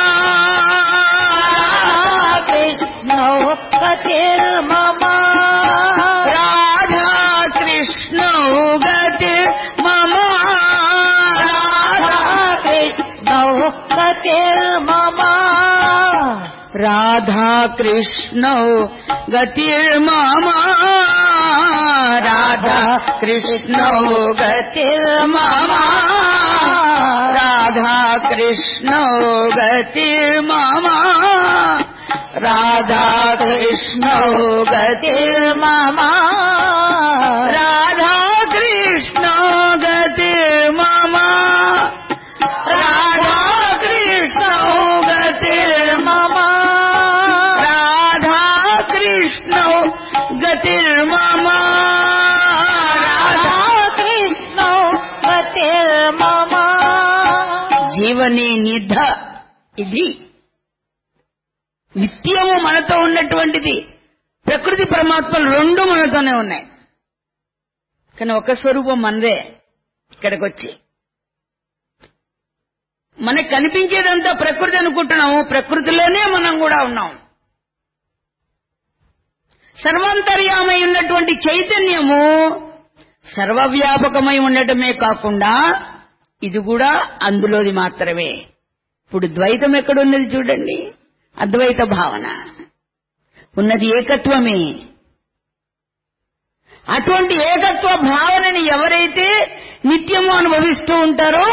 Speaker 2: కృష్ణో కతిర్మమ
Speaker 1: రాధా కృష్ణౌ గతిర్మమ
Speaker 2: రాధా కృష్ణో కతిర్మమ
Speaker 1: రాధా కృష్ణౌ గతిర్మమ రాధా కృష్ణౌ గతిర్మమ రాధా కృష్ణౌ గతిర్మమ రాధా కృష్ణౌ గతిర్మమ రాధా కృష్ణౌ గతిర్మమ రాధా కృష్ణౌ గతిర్మమ రాధా
Speaker 2: కృష్ణో కతిర్మమ
Speaker 1: జీవనే నిధ ఇది నిత్యము మనతో ఉన్నటువంటిది ప్రకృతి పరమాత్మలు రెండు మనతోనే ఉన్నాయి కానీ ఒక స్వరూపం మనదే ఇక్కడికి వచ్చి మనకు కనిపించేదంతా ప్రకృతి అనుకుంటున్నాము ప్రకృతిలోనే మనం కూడా ఉన్నాం సర్వాంతర్యామై ఉన్నటువంటి చైతన్యము సర్వవ్యాపకమై ఉండటమే కాకుండా ఇది కూడా అందులోది మాత్రమే ఇప్పుడు ద్వైతం ఎక్కడున్నది చూడండి అద్వైత భావన ఉన్నది ఏకత్వమే అటువంటి ఏకత్వ భావనని ఎవరైతే నిత్యము అనుభవిస్తూ ఉంటారో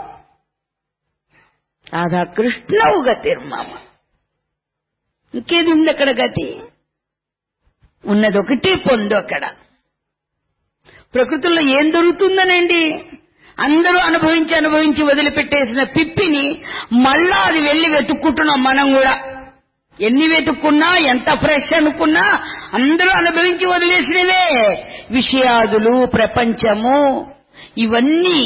Speaker 1: రాధా కృష్ణవు గతిర్మామ ఇంకేది ఉంది అక్కడ గతి ఉన్నది ఒకటే పొందు అక్కడ ప్రకృతిలో ఏం దొరుకుతుందనండి అందరూ అనుభవించి అనుభవించి వదిలిపెట్టేసిన పిప్పిని మళ్ళా అది వెళ్లి వెతుక్కుంటున్నాం మనం కూడా ఎన్ని వెతుక్కున్నా ఎంత ఫ్రెష్ అనుకున్నా అందరూ అనుభవించి వదిలేసినవే విషయాదులు ప్రపంచము ఇవన్నీ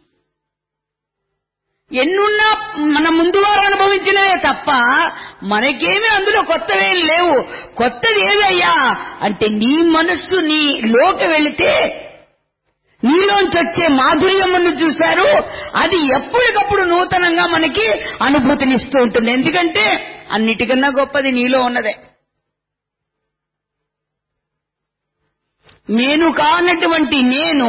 Speaker 1: ఎన్నున్నా మన ముందు వారు అనుభవించినవే తప్ప మనకేమీ అందులో కొత్తవేం లేవు కొత్తది ఏవయ్యా అంటే నీ మనస్సు నీ లోకి వెళితే నీలోంచి వచ్చే మాధుర్యమును చూశారు అది ఎప్పటికప్పుడు నూతనంగా మనకి అనుభూతినిస్తూ ఉంటుంది ఎందుకంటే అన్నిటికన్నా గొప్పది నీలో ఉన్నదే నేను కానటువంటి నేను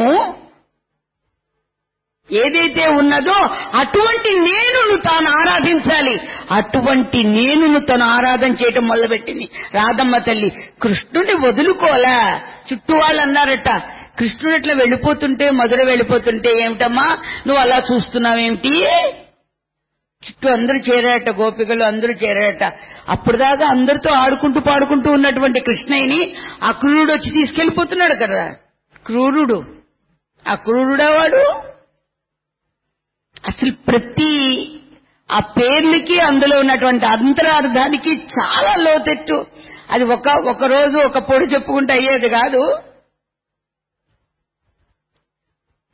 Speaker 1: ఏదైతే ఉన్నదో అటువంటి నేనును తాను ఆరాధించాలి అటువంటి నేనును తను ఆరాధన చేయటం మొదలుపెట్టింది రాధమ్మ తల్లి కృష్ణుని వదులుకోలా చుట్టూ వాళ్ళు అన్నారట కృష్ణుడు అట్లా వెళ్ళిపోతుంటే మధుర వెళ్ళిపోతుంటే ఏమిటమ్మా నువ్వు అలా చూస్తున్నావేమిటి చుట్టూ అందరూ చేరారట గోపికలు అందరూ చేరారట అప్పుడు దాకా అందరితో ఆడుకుంటూ పాడుకుంటూ ఉన్నటువంటి కృష్ణయ్యని ఆ క్రూరుడు వచ్చి తీసుకెళ్లిపోతున్నాడు కదా క్రూరుడు ఆ క్రూరుడా వాడు అసలు ప్రతి ఆ పేర్లకి అందులో ఉన్నటువంటి అంతరార్థానికి చాలా లోతెట్టు అది ఒక ఒక రోజు ఒక పొడి చెప్పుకుంటే అయ్యేది కాదు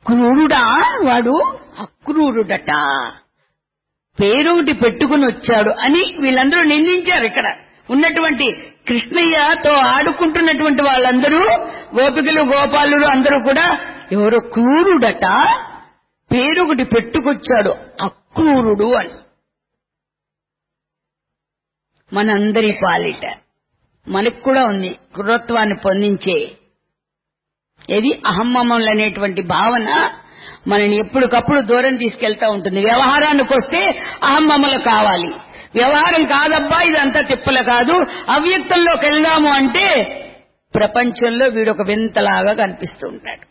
Speaker 1: క్రూరుడా వాడు అక్రూరుడట పేరొకటి పెట్టుకుని వచ్చాడు అని వీళ్ళందరూ నిందించారు ఇక్కడ ఉన్నటువంటి కృష్ణయ్యతో ఆడుకుంటున్నటువంటి వాళ్ళందరూ గోపికలు గోపాలులు అందరూ కూడా ఎవరో క్రూరుడట పేరొకటి పెట్టుకొచ్చాడు అక్రూరుడు అని మనందరి పాలిట మనకు కూడా ఉంది క్రూరత్వాన్ని పొందించే ఏది అహమ్మమ్మలు అనేటువంటి భావన మనని ఎప్పటికప్పుడు దూరం తీసుకెళ్తా ఉంటుంది వ్యవహారానికి వస్తే అహమ్మమ్మలు కావాలి వ్యవహారం కాదబ్బా ఇదంతా తిప్పల కాదు అవ్యక్తంలోకి వెళ్దాము అంటే ప్రపంచంలో వీడొక వింతలాగా కనిపిస్తూ ఉంటాడు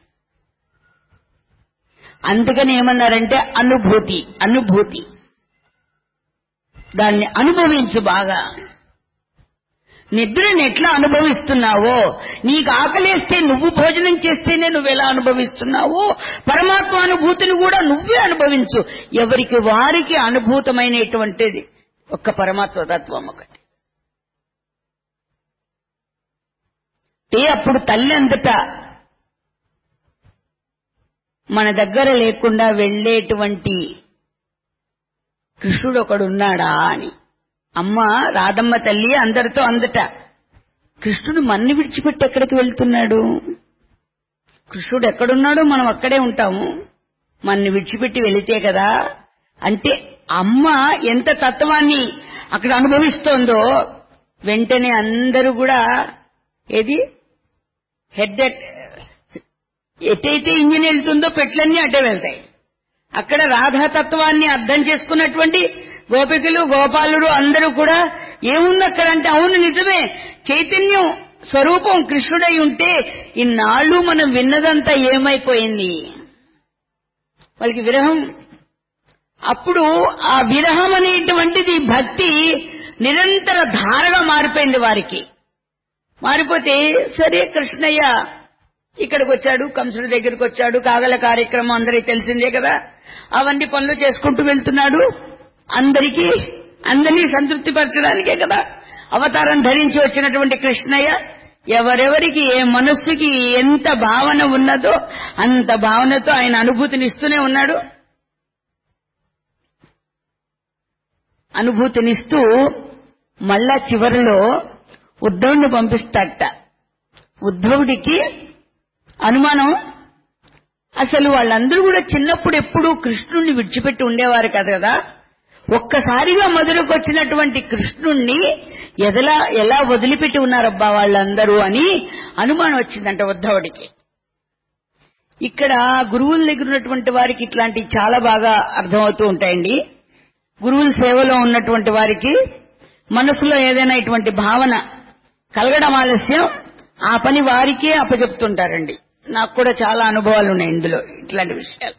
Speaker 1: అందుకని ఏమన్నారంటే అనుభూతి అనుభూతి దాన్ని అనుభవించు బాగా నిద్రని ఎట్లా అనుభవిస్తున్నావో నీకు ఆకలేస్తే నువ్వు భోజనం చేస్తేనే నువ్వు ఎలా అనుభవిస్తున్నావో పరమాత్మ అనుభూతిని కూడా నువ్వే అనుభవించు ఎవరికి వారికి అనుభూతమైనటువంటిది ఒక్క పరమాత్మ తత్వం ఒకటి ఏ అప్పుడు తల్లి అంతటా మన దగ్గర లేకుండా వెళ్ళేటువంటి కృష్ణుడు ఒకడు ఉన్నాడా అని అమ్మ రాధమ్మ తల్లి అందరితో అందట కృష్ణుడు మన్ని విడిచిపెట్టి ఎక్కడికి వెళ్తున్నాడు కృష్ణుడు ఎక్కడున్నాడో మనం అక్కడే ఉంటాము మన్ని విడిచిపెట్టి వెళితే కదా అంటే అమ్మ ఎంత తత్వాన్ని అక్కడ అనుభవిస్తోందో వెంటనే అందరూ కూడా ఏది హెడ్ ఎటైతే ఇంజిన్ వెళ్తుందో పెట్లన్నీ అడ్డే వెళ్తాయి అక్కడ రాధాతత్వాన్ని అర్థం చేసుకున్నటువంటి గోపికలు గోపాలుడు అందరూ కూడా ఏముంది అక్కడ అంటే అవును నిజమే చైతన్యం స్వరూపం కృష్ణుడై ఉంటే ఇన్నాళ్ళు మనం విన్నదంతా ఏమైపోయింది వాళ్ళకి విరహం అప్పుడు ఆ విరహం అనేటువంటిది భక్తి నిరంతర ధారగా మారిపోయింది వారికి మారిపోతే సరే కృష్ణయ్య ఇక్కడికి వచ్చాడు కంసుడి దగ్గరికి వచ్చాడు కాగల కార్యక్రమం అందరికి తెలిసిందే కదా అవన్నీ పనులు చేసుకుంటూ వెళ్తున్నాడు అందరికీ అందరినీ సంతృప్తిపరచడానికే కదా అవతారం ధరించి వచ్చినటువంటి కృష్ణయ్య ఎవరెవరికి ఏ మనస్సుకి ఎంత భావన ఉన్నదో అంత భావనతో ఆయన అనుభూతిని ఇస్తూనే ఉన్నాడు అనుభూతినిస్తూ మళ్ళా చివరిలో ఉద్ధవుడిని పంపిస్తాడట ఉద్ధవుడికి అనుమానం అసలు వాళ్ళందరూ కూడా చిన్నప్పుడు ఎప్పుడూ కృష్ణుణ్ణి విడిచిపెట్టి ఉండేవారు కదా కదా ఒక్కసారిగా మొదలుకు వచ్చినటువంటి కృష్ణుణ్ణి ఎదలా ఎలా వదిలిపెట్టి ఉన్నారబ్బా వాళ్ళందరూ అని అనుమానం వచ్చిందంట ఉద్ధవుడికి ఇక్కడ గురువుల దగ్గర ఉన్నటువంటి వారికి ఇట్లాంటివి చాలా బాగా అర్థమవుతూ ఉంటాయండి గురువుల సేవలో ఉన్నటువంటి వారికి మనసులో ఏదైనా ఇటువంటి భావన కలగడం ఆలస్యం ఆ పని వారికే అప్పచెప్తుంటారండి నాకు కూడా చాలా అనుభవాలు ఉన్నాయి ఇందులో ఇట్లాంటి విషయాలు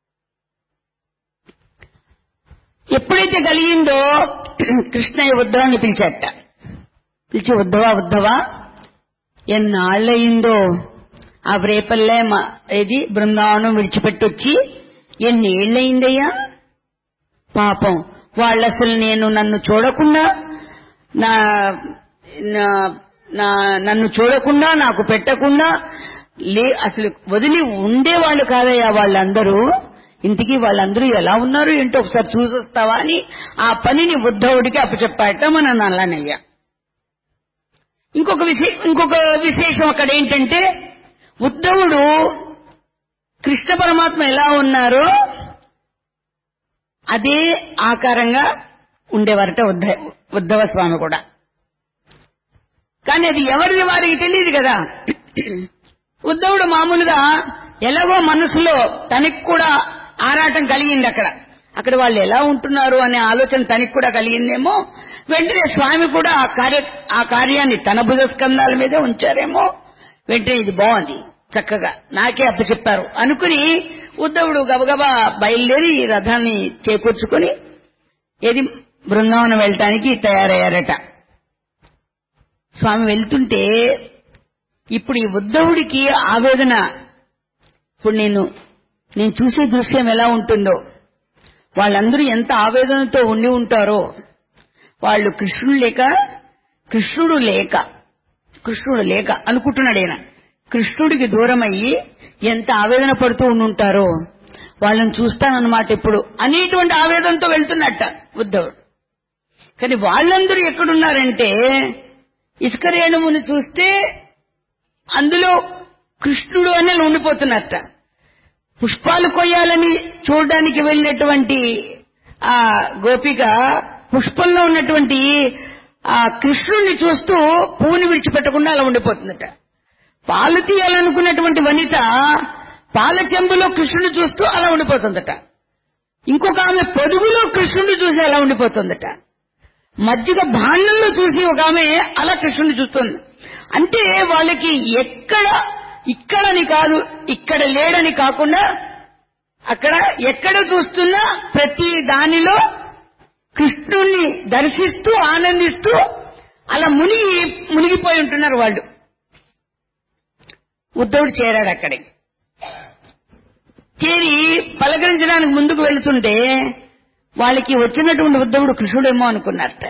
Speaker 1: ఎప్పుడైతే కలిగిందో కృష్ణయ్య ఉద్ధవాన్ని పిలిచాట పిలిచి ఉద్ధవా ఉద్ధవా ఎన్నాళ్ళయిందో ఆ రేపల్లే మా ఏది బృందావనం విడిచిపెట్టొచ్చి ఎన్నేళ్ళయిందయ్యా పాపం వాళ్ళు అసలు నేను నన్ను చూడకుండా నా నా- నా- నన్ను చూడకుండా నాకు పెట్టకుండా లే అసలు వదిలి ఉండేవాళ్ళు కాదయ్యా వాళ్ళందరూ ఇంటికి వాళ్ళందరూ ఎలా ఉన్నారు ఏంటో ఒకసారి చూసొస్తావా అని ఆ పనిని ఉద్ధవుడికి అప్పచెప్పాట మన నల్లనయ్య ఇంకొక విశే ఇంకొక విశేషం అక్కడ ఏంటంటే ఉద్ధవుడు కృష్ణ పరమాత్మ ఎలా ఉన్నారో అదే ఆకారంగా ఉండేవారట ఉద్ధ ఉద్ధవ స్వామి కూడా కానీ అది ఎవరిది వారికి తెలియదు కదా ఉద్ధవుడు మామూలుగా ఎలాగో మనసులో తనకి కూడా ఆరాటం కలిగింది అక్కడ అక్కడ వాళ్ళు ఎలా ఉంటున్నారు అనే ఆలోచన తనకి కూడా కలిగిందేమో వెంటనే స్వామి కూడా ఆ కార్య ఆ కార్యాన్ని తన భుజస్కంధాల మీదే ఉంచారేమో వెంటనే ఇది బాగుంది చక్కగా నాకే అప్పచెప్పారు అనుకుని ఉద్ధవుడు గబగబా బయలుదేరి ఈ రథాన్ని చేకూర్చుకుని ఏది బృందావనం వెళ్ళటానికి తయారయ్యారట స్వామి వెళ్తుంటే ఇప్పుడు ఈ ఉద్ధవుడికి ఆవేదన ఇప్పుడు నేను నేను చూసే దృశ్యం ఎలా ఉంటుందో వాళ్ళందరూ ఎంత ఆవేదనతో ఉండి ఉంటారో వాళ్ళు కృష్ణుడు లేక కృష్ణుడు లేక కృష్ణుడు లేక అనుకుంటున్నాడు ఆయన కృష్ణుడికి దూరమయ్యి ఎంత ఆవేదన పడుతూ ఉండుంటారో వాళ్ళని చూస్తానన్నమాట ఇప్పుడు అనేటువంటి ఆవేదనతో వెళ్తున్నట్ట ఉద్ధవుడు కానీ వాళ్ళందరూ ఎక్కడున్నారంటే ఇసుక రేణువుని చూస్తే అందులో కృష్ణుడు అని ఉండిపోతున్నట్ట పుష్పాలు కొయ్యాలని చూడడానికి వెళ్ళినటువంటి ఆ గోపిక పుష్పంలో ఉన్నటువంటి ఆ కృష్ణుడిని చూస్తూ పువ్వుని విడిచిపెట్టకుండా అలా ఉండిపోతుందట పాలు తీయాలనుకున్నటువంటి వనిత పాల చెంబులో కృష్ణుడు చూస్తూ అలా ఉండిపోతుందట ఇంకొక ఆమె పొదుగులో కృష్ణుడు చూసి అలా ఉండిపోతుందట మజ్జిగ భాండంలో చూసి ఒక ఆమె అలా కృష్ణుడిని చూస్తుంది అంటే వాళ్ళకి ఎక్కడ ఇక్కడని కాదు ఇక్కడ లేడని కాకుండా అక్కడ ఎక్కడ చూస్తున్నా ప్రతి దానిలో కృష్ణుణ్ణి దర్శిస్తూ ఆనందిస్తూ అలా మునిగి మునిగిపోయి ఉంటున్నారు వాళ్ళు ఉద్ధవుడు చేరాడు అక్కడికి చేరి పలకరించడానికి ముందుకు వెళుతుంటే వాళ్ళకి వచ్చినటువంటి ఉద్ధవుడు కృష్ణుడేమో అనుకున్నారట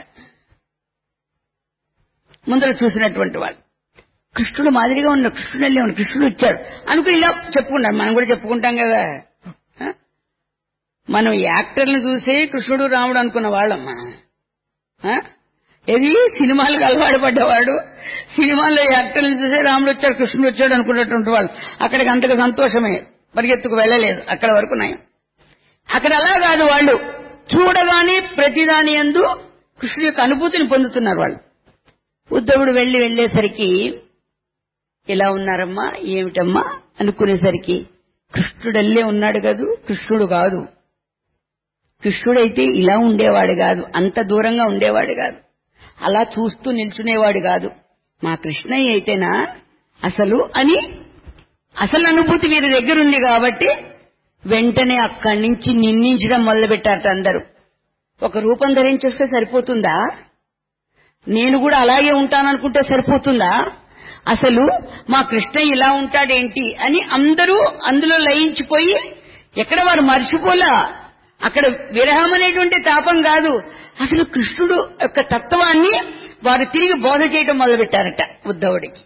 Speaker 1: ముందర చూసినటువంటి వాళ్ళు కృష్ణుడు మాదిరిగా ఉన్న కృష్ణుడు వెళ్ళే ఉన్న కృష్ణుడు వచ్చాడు అనుకుని ఇలా చెప్పుకున్నారు మనం కూడా చెప్పుకుంటాం కదా ఆ? మనం యాక్టర్ని చూసి కృష్ణుడు రాముడు అనుకున్న వాళ్ళం మనం ఆ? ఏది సినిమాలకు అలవాటు పడ్డవాడు సినిమాల్లో యాక్టర్ని చూసి రాముడు వచ్చాడు కృష్ణుడు వచ్చాడు అనుకున్నటువంటి వాళ్ళు అక్కడికి అంతగా సంతోషమే పరిగెత్తుకు వెళ్ళలేదు అక్కడ వరకు నయం అక్కడ అలా కాదు వాళ్ళు చూడగానే ప్రతిదాని ఎందు కృష్ణుడి యొక్క అనుభూతిని పొందుతున్నారు వాళ్ళు ఉద్ధవుడు వెళ్లి వెళ్లేసరికి ఇలా ఉన్నారమ్మా ఏమిటమ్మా అనుకునేసరికి కృష్ణుడల్లే ఉన్నాడు కదూ కృష్ణుడు కాదు కృష్ణుడైతే ఇలా ఉండేవాడు కాదు అంత దూరంగా ఉండేవాడు కాదు అలా చూస్తూ నిల్చునేవాడు కాదు మా కృష్ణయ్య అయితేనా అసలు అని అసలు అనుభూతి వీరి దగ్గర ఉంది కాబట్టి వెంటనే అక్కడి నుంచి నిందించడం మొదలుపెట్టారట అందరూ ఒక రూపం ధరించి వస్తే సరిపోతుందా నేను కూడా అలాగే ఉంటాననుకుంటే సరిపోతుందా అసలు మా కృష్ణ ఇలా ఉంటాడేంటి అని అందరూ అందులో లయించిపోయి ఎక్కడ వారు మర్చిపోలా అక్కడ విరహం అనేటువంటి తాపం కాదు అసలు కృష్ణుడు యొక్క తత్వాన్ని వారు తిరిగి బోధ చేయడం మొదలుపెట్టారట ఉద్ధవుడికి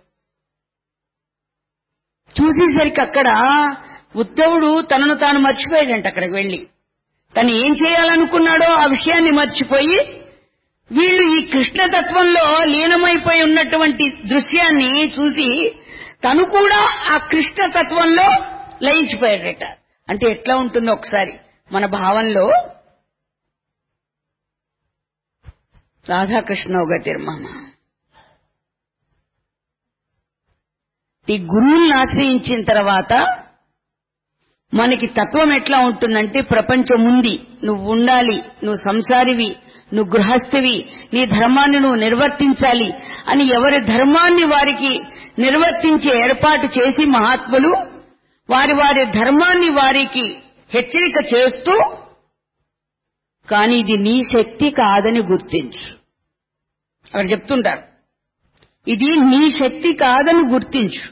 Speaker 1: చూసేసరికి అక్కడ ఉద్ధవుడు తనను తాను మర్చిపోయాడంట అక్కడికి వెళ్లి తను ఏం చేయాలనుకున్నాడో ఆ విషయాన్ని మర్చిపోయి వీళ్ళు ఈ కృష్ణతత్వంలో లీనమైపోయి ఉన్నటువంటి దృశ్యాన్ని చూసి తను కూడా ఆ కృష్ణతత్వంలో లయించిపోయాడట అంటే ఎట్లా ఉంటుందో ఒకసారి మన భావంలో రాధాకృష్ణ ఒక తిరుమమ ఈ గురువుల్ని ఆశ్రయించిన తర్వాత మనకి తత్వం ఎట్లా ఉంటుందంటే ప్రపంచం ఉంది నువ్వు ఉండాలి నువ్వు సంసారివి నువ్వు గృహస్థివి నీ ధర్మాన్ని నువ్వు నిర్వర్తించాలి అని ఎవరి ధర్మాన్ని వారికి నిర్వర్తించే ఏర్పాటు చేసి మహాత్ములు వారి వారి ధర్మాన్ని వారికి హెచ్చరిక చేస్తూ కానీ ఇది నీ శక్తి కాదని గుర్తించు అక్కడ చెప్తుంటారు ఇది నీ శక్తి కాదని గుర్తించు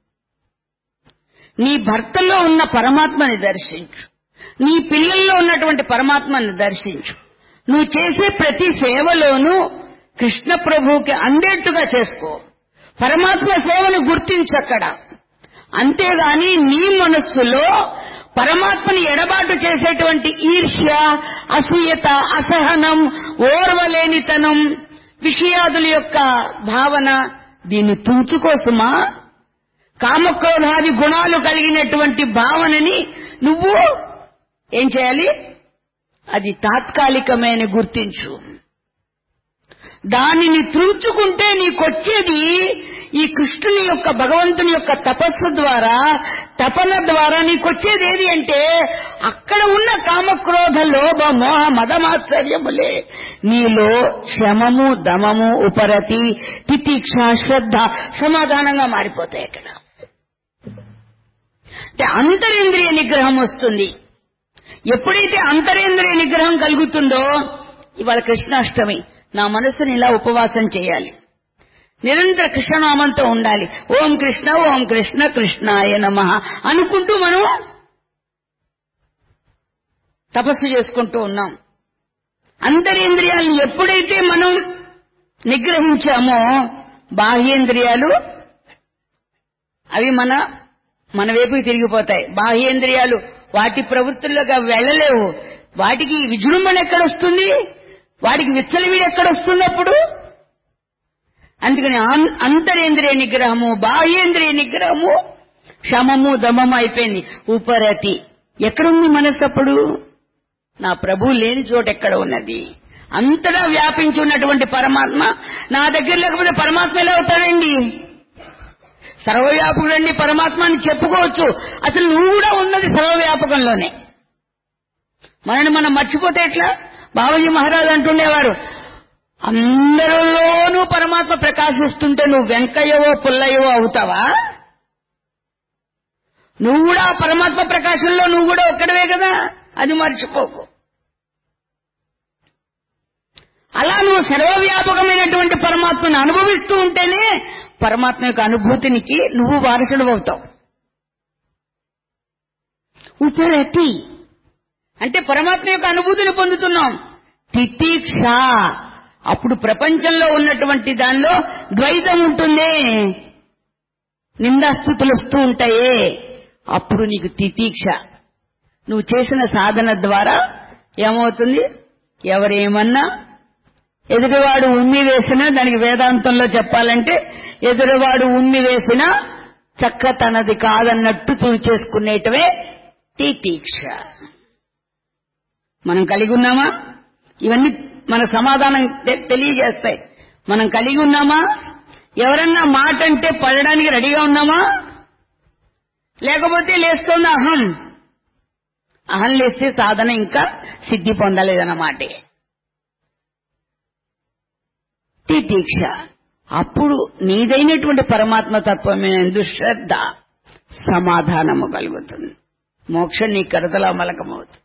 Speaker 1: నీ భర్తలో ఉన్న పరమాత్మని దర్శించు నీ పిల్లల్లో ఉన్నటువంటి పరమాత్మని దర్శించు నువ్వు చేసే ప్రతి సేవలోనూ కృష్ణ ప్రభువుకి అందేట్టుగా చేసుకో పరమాత్మ సేవను గుర్తించక్కడ అంతేగాని నీ మనస్సులో పరమాత్మని ఎడబాటు చేసేటువంటి ఈర్ష్య అసూయత అసహనం ఓర్వలేనితనం విషయాదుల యొక్క భావన దీన్ని తుంచుకోసమా కామక్రోధాది గుణాలు కలిగినటువంటి భావనని నువ్వు ఏం చేయాలి అది తాత్కాలికమైన గుర్తించు దానిని త్రుంచుకుంటే నీకొచ్చేది ఈ కృష్ణుని యొక్క భగవంతుని యొక్క తపస్సు ద్వారా తపన ద్వారా నీకొచ్చేది ఏది అంటే అక్కడ ఉన్న కామక్రోధ లోభ మోహ మదమాత్సర్యములే నీలో శమము దమము ఉపరతి తితిక్ష శ్రద్ధ సమాధానంగా మారిపోతాయి అక్కడ అంటే అంతరేంద్రియ నిగ్రహం వస్తుంది ఎప్పుడైతే అంతరేంద్రియ నిగ్రహం కలుగుతుందో ఇవాళ కృష్ణాష్టమి నా మనసుని ఇలా ఉపవాసం చేయాలి నిరంతర కృష్ణనామంతో ఉండాలి ఓం కృష్ణ ఓం కృష్ణ కృష్ణాయ నమ అనుకుంటూ మనం తపస్సు చేసుకుంటూ ఉన్నాం అంతరేంద్రియాలను ఎప్పుడైతే మనం నిగ్రహించామో బాహ్యేంద్రియాలు అవి మన మన వైపుకి తిరిగిపోతాయి బాహ్యేంద్రియాలు వాటి ప్రవృత్తుల్లోకి అవి వెళ్ళలేవు వాటికి విజృంభణ ఎక్కడొస్తుంది వాటికి విచ్చలవిడి ఎక్కడొస్తుంది అప్పుడు అందుకని ఆన్- అంతరేంద్రియ నిగ్రహము బాహ్యేంద్రియ నిగ్రహము శమము దమము అయిపోయింది ఉపరతి ఎక్కడుంది మనస్సు అప్పుడు నా ప్రభు లేని చోట ఎక్కడ ఉన్నది అంతటా వ్యాపించి ఉన్నటువంటి పరమాత్మ నా దగ్గర లేకపోతే పరమాత్మ ఎలా అవుతాడండి సర్వవ్యాపకుడండి పరమాత్మ అని చెప్పుకోవచ్చు అసలు నువ్వు కూడా ఉన్నది సర్వవ్యాపకంలోనే మనని మనం మర్చిపోతే ఎట్లా బాబాజీ మహారాజ్ అంటుండేవారు అందరిలోనూ పరమాత్మ ప్రకాశిస్తుంటే నువ్వు వెంకయ్యవో పుల్లయ్యవో అవుతావా నువ్వు కూడా ఆ పరమాత్మ ప్రకాశంలో నువ్వు కూడా ఒక్కడవే కదా అది మర్చిపోకు అలా నువ్వు సర్వవ్యాపకమైనటువంటి పరమాత్మను అనుభవిస్తూ ఉంటేనే పరమాత్మ యొక్క అనుభూతినికి నువ్వు వారసుడు అవుతావు ఉపరతి అంటే పరమాత్మ యొక్క అనుభూతిని పొందుతున్నాం తితీక్ష అప్పుడు ప్రపంచంలో ఉన్నటువంటి దానిలో ద్వైతం ఉంటుందే నిందాస్థుతులు వస్తూ ఉంటాయే అప్పుడు నీకు తితీక్ష నువ్వు చేసిన సాధన ద్వారా ఏమవుతుంది ఎవరేమన్నా ఎదురువాడు ఉమ్మి వేసినా దానికి వేదాంతంలో చెప్పాలంటే ఎదురువాడు ఉమ్మి వేసినా చక్క తనది కాదన్నట్టు తుడిచేసుకునేటవే తితీక్ష మనం కలిగి ఉన్నామా ఇవన్నీ మన సమాధానం తె- తెలియజేస్తాయి మనం కలిగి ఉన్నామా ఎవరన్నా మాట అంటే పడడానికి రెడీగా ఉన్నామా లేకపోతే లేస్తుంది అహం అహం లేస్తే సాధన ఇంకా సిద్ధి పొందలేదన్నమాట తితీక్ష అప్పుడు నీదైనటువంటి పరమాత్మ తత్వమైన శ్రద్ధ సమాధానము కలుగుతుంది మోక్షం నీ కరతలా మలకమవుతుంది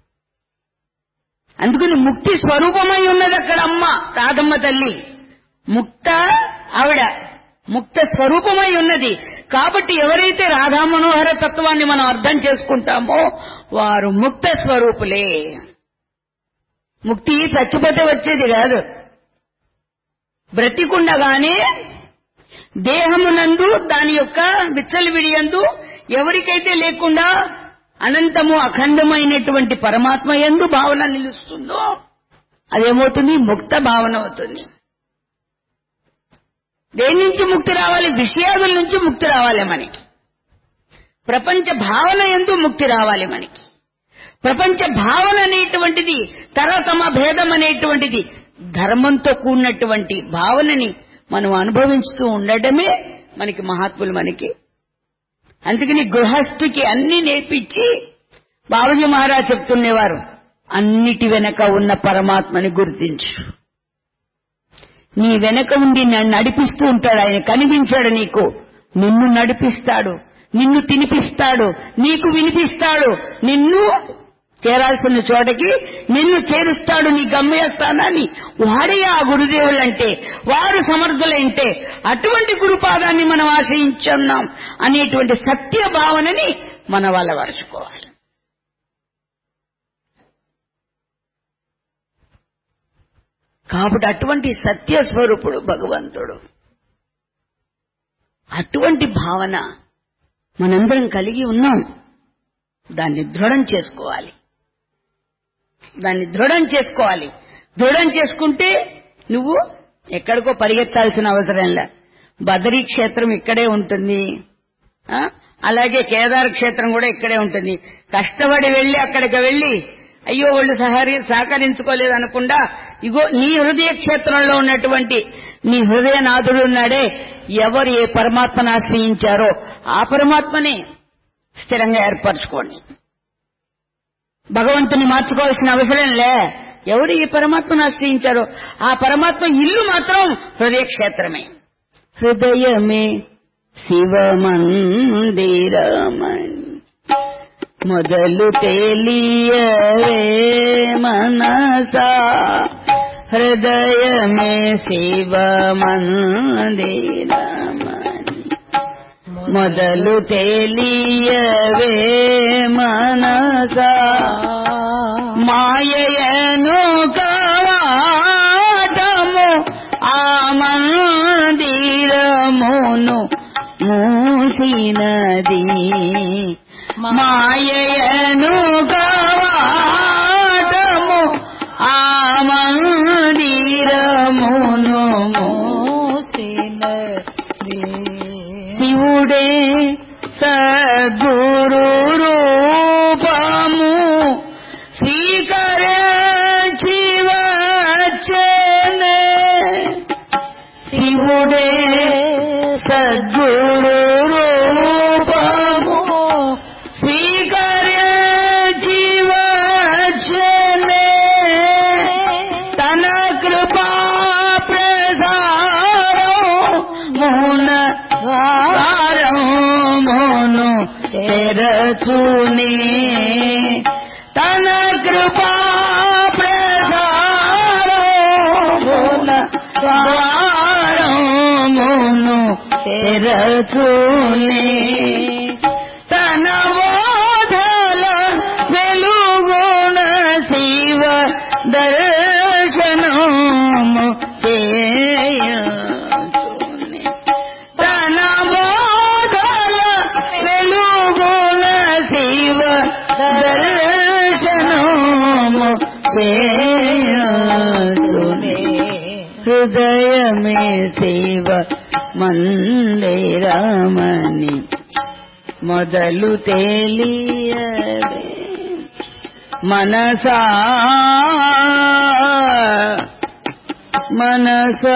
Speaker 1: అందుకని ముక్తి స్వరూపమై ఉన్నది అక్కడ అమ్మ రాధమ్మ తల్లి ముక్త ఆవిడ ముక్త స్వరూపమై ఉన్నది కాబట్టి ఎవరైతే రాధా మనోహర తత్వాన్ని మనం అర్థం చేసుకుంటామో వారు ముక్త స్వరూపులే ముక్తి చచ్చిపోతే వచ్చేది కాదు బ్రతికుండగానే దేహమునందు దాని యొక్క విచ్చలవిడియందు ఎవరికైతే లేకుండా అనంతము అఖండమైనటువంటి పరమాత్మ ఎందు భావన నిలుస్తుందో అదేమవుతుంది ముక్త భావన అవుతుంది దేని నుంచి ముక్తి రావాలి విషయాదుల నుంచి ముక్తి రావాలి మనకి ప్రపంచ భావన ఎందు ముక్తి రావాలి మనకి ప్రపంచ భావన అనేటువంటిది తరతమ భేదం అనేటువంటిది ధర్మంతో కూడినటువంటి భావనని మనం అనుభవిస్తూ ఉండటమే మనకి మహాత్ములు మనకి అందుకని గృహస్థుకి అన్ని నేర్పించి బాబుజీ మహారాజ్ చెప్తుండేవారు అన్నిటి వెనక ఉన్న పరమాత్మని గుర్తించు నీ వెనక ఉండి నన్ను నడిపిస్తూ ఉంటాడు ఆయన కనిపించాడు నీకు నిన్ను నడిపిస్తాడు నిన్ను తినిపిస్తాడు నీకు వినిపిస్తాడు నిన్ను చేరాల్సిన చోటకి నిన్ను చేరుస్తాడు నీ గమ్యస్థానాన్ని వాడే ఆ గురుదేవులంటే వారు సమర్థులంటే అటువంటి గురుపాదాన్ని మనం ఆశ్రయించున్నాం అనేటువంటి సత్య భావనని మన వాళ్ళ వరుచుకోవాలి కాబట్టి అటువంటి సత్య స్వరూపుడు భగవంతుడు అటువంటి భావన మనందరం కలిగి ఉన్నాం దాన్ని దృఢం చేసుకోవాలి దాన్ని దృఢం చేసుకోవాలి దృఢం చేసుకుంటే నువ్వు ఎక్కడికో పరిగెత్తాల్సిన అవసరం లే బదరీ క్షేత్రం ఇక్కడే ఉంటుంది ఆ? అలాగే కేదార క్షేత్రం కూడా ఇక్కడే ఉంటుంది కష్టపడి వెళ్లి అక్కడికి వెళ్లి అయ్యో వాళ్ళు సహరి సహకరించుకోలేదు అనకుండా ఇగో నీ హృదయ క్షేత్రంలో ఉన్నటువంటి నీ హృదయనాథుడు ఉన్నాడే ఎవరు ఏ పరమాత్మను ఆశ్రయించారో ఆ పరమాత్మనే స్థిరంగా ఏర్పరచుకోండి భగవంతుని మార్చుకోవాల్సిన అవసరం లే ఎవరు ఈ పరమాత్మను ఆశ్రయించారో ఆ పరమాత్మ ఇల్లు మాత్రం హృదయ క్షేత్రమే హృదయమే శివమందిరమని మొదలు తేలియవే మనసా హృదయమే శివమందిరమని మొదలు తేలియవే మనసా మాయను కవాటము ఆ మందిరమును మూసివేయవే మూసినది మాయను కవాటము ఆ మందిరమును
Speaker 2: మూసినది.
Speaker 1: శివుడే సద్గురు రూపము స్వీకరించి వచ్చేనే శివుడే సద్గురు రూపము స్వీకరించి వచ్చేనే తన కృపా ప్రసారమున ద్వారమును తెరచునే తన కృపా ప్రసారమున ద్వారమును తెరచునే తన బోధల వెలుగుణ శివ దర్శనము చేయచునే తన బోధల వెలుగుణ శివ దర్శనము చేయచునే హృదయమే శివ మందిరమని మొదలు తేలియదే మనసా మనసా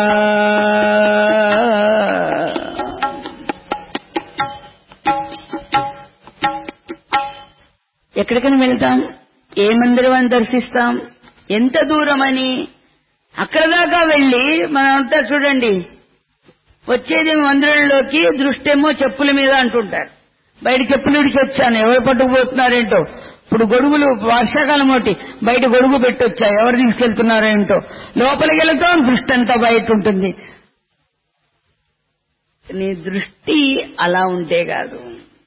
Speaker 1: ఎక్కడికని వెళ్తాం ఏ మందిరం దర్శిస్తాం ఎంత దూరమని అక్కడ దాకా వెళ్ళి మనంతా చూడండి వచ్చేది మందిరంలోకి దృష్టేమో చెప్పుల మీద అంటుంటారు బయట చెప్పులు విడిచి వచ్చాను ఎవరు పట్టుకుపోతున్నారేంటో ఇప్పుడు గొడుగులు వర్షాకాలం ఒకటి బయట గొడుగు పెట్టొచ్చా ఎవరు తీసుకెళ్తున్నారేంటో లోపలికి వెళతాం దృష్టి అంతా బయట ఉంటుంది నీ దృష్టి అలా ఉంటే కాదు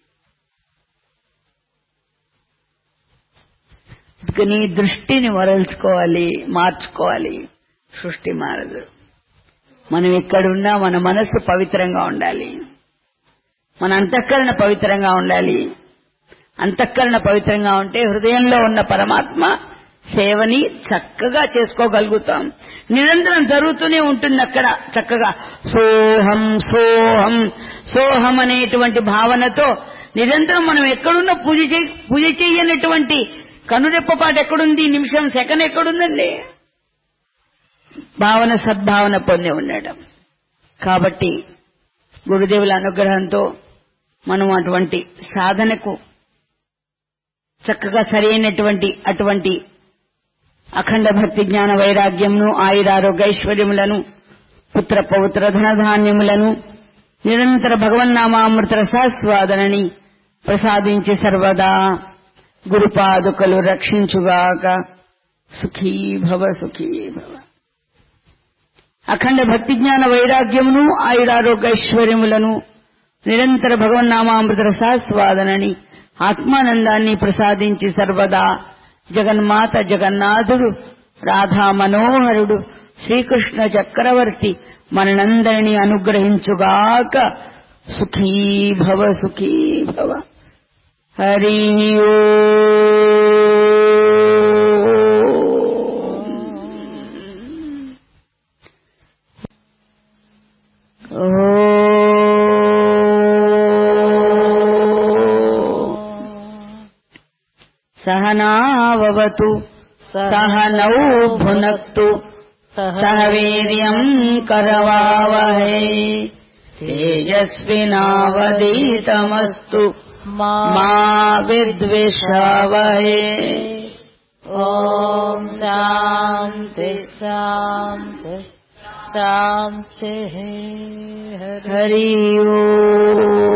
Speaker 1: ఇక నీ దృష్టిని మరల్చుకోవాలి మార్చుకోవాలి సృష్టి మారదు మనం ఎక్కడున్నా మన మనస్సు పవిత్రంగా ఉండాలి మన అంతఃకరణ పవిత్రంగా ఉండాలి అంతఃకరణ పవిత్రంగా ఉంటే హృదయంలో ఉన్న పరమాత్మ సేవని చక్కగా చేసుకోగలుగుతాం నిరంతరం జరుగుతూనే ఉంటుంది అక్కడ చక్కగా సోహం సోహం సోహం అనేటువంటి భావనతో నిరంతరం మనం ఎక్కడున్నా పూజ చేయ పూజ చేయనటువంటి కనురెప్పపాటు ఎక్కడుంది నిమిషం సెకండ్ ఎక్కడుందండి భావన సద్భావన పొంది ఉండడం కాబట్టి గురుదేవుల అనుగ్రహంతో మనం అటువంటి సాధనకు చక్కగా సరైనటువంటి అటువంటి అఖండ భక్తి జ్ఞాన వైరాగ్యంను ఆయురారోగ్య ఐశ్వర్యములను పుత్ర పౌత్ర ధనధాన్యములను నిరంతర భగవన్నామామృత రసాస్వాదనని ప్రసాదించి సర్వదా గురుపాదుకలు రక్షించుగాక సుఖీ భవ సుఖీ భవ అఖండ భక్తి జ్ఞాన వైరాగ్యమును ఆయురారోగ్య ఐశ్వర్యములను నిరంతర భగవన్నామామృత రసాస్వాదనని ఆత్మానందాన్ని ప్రసాదించి సర్వదా జగన్మాత జగన్నాథుడు రాధా మనోహరుడు శ్రీకృష్ణ చక్రవర్తి మనందరినీ అనుగ్రహించుగాక సుఖీ భవ సుఖీ భవ హరి सहनावतु सहनौ भुनक्तु सह वीर्यम् करवावहै तेजस्विनावदीतमस्तु
Speaker 2: మా
Speaker 1: मा विद्विषावहै
Speaker 2: ఓం శాంతి శాంతి శాంతి హరి
Speaker 1: हरि ओम्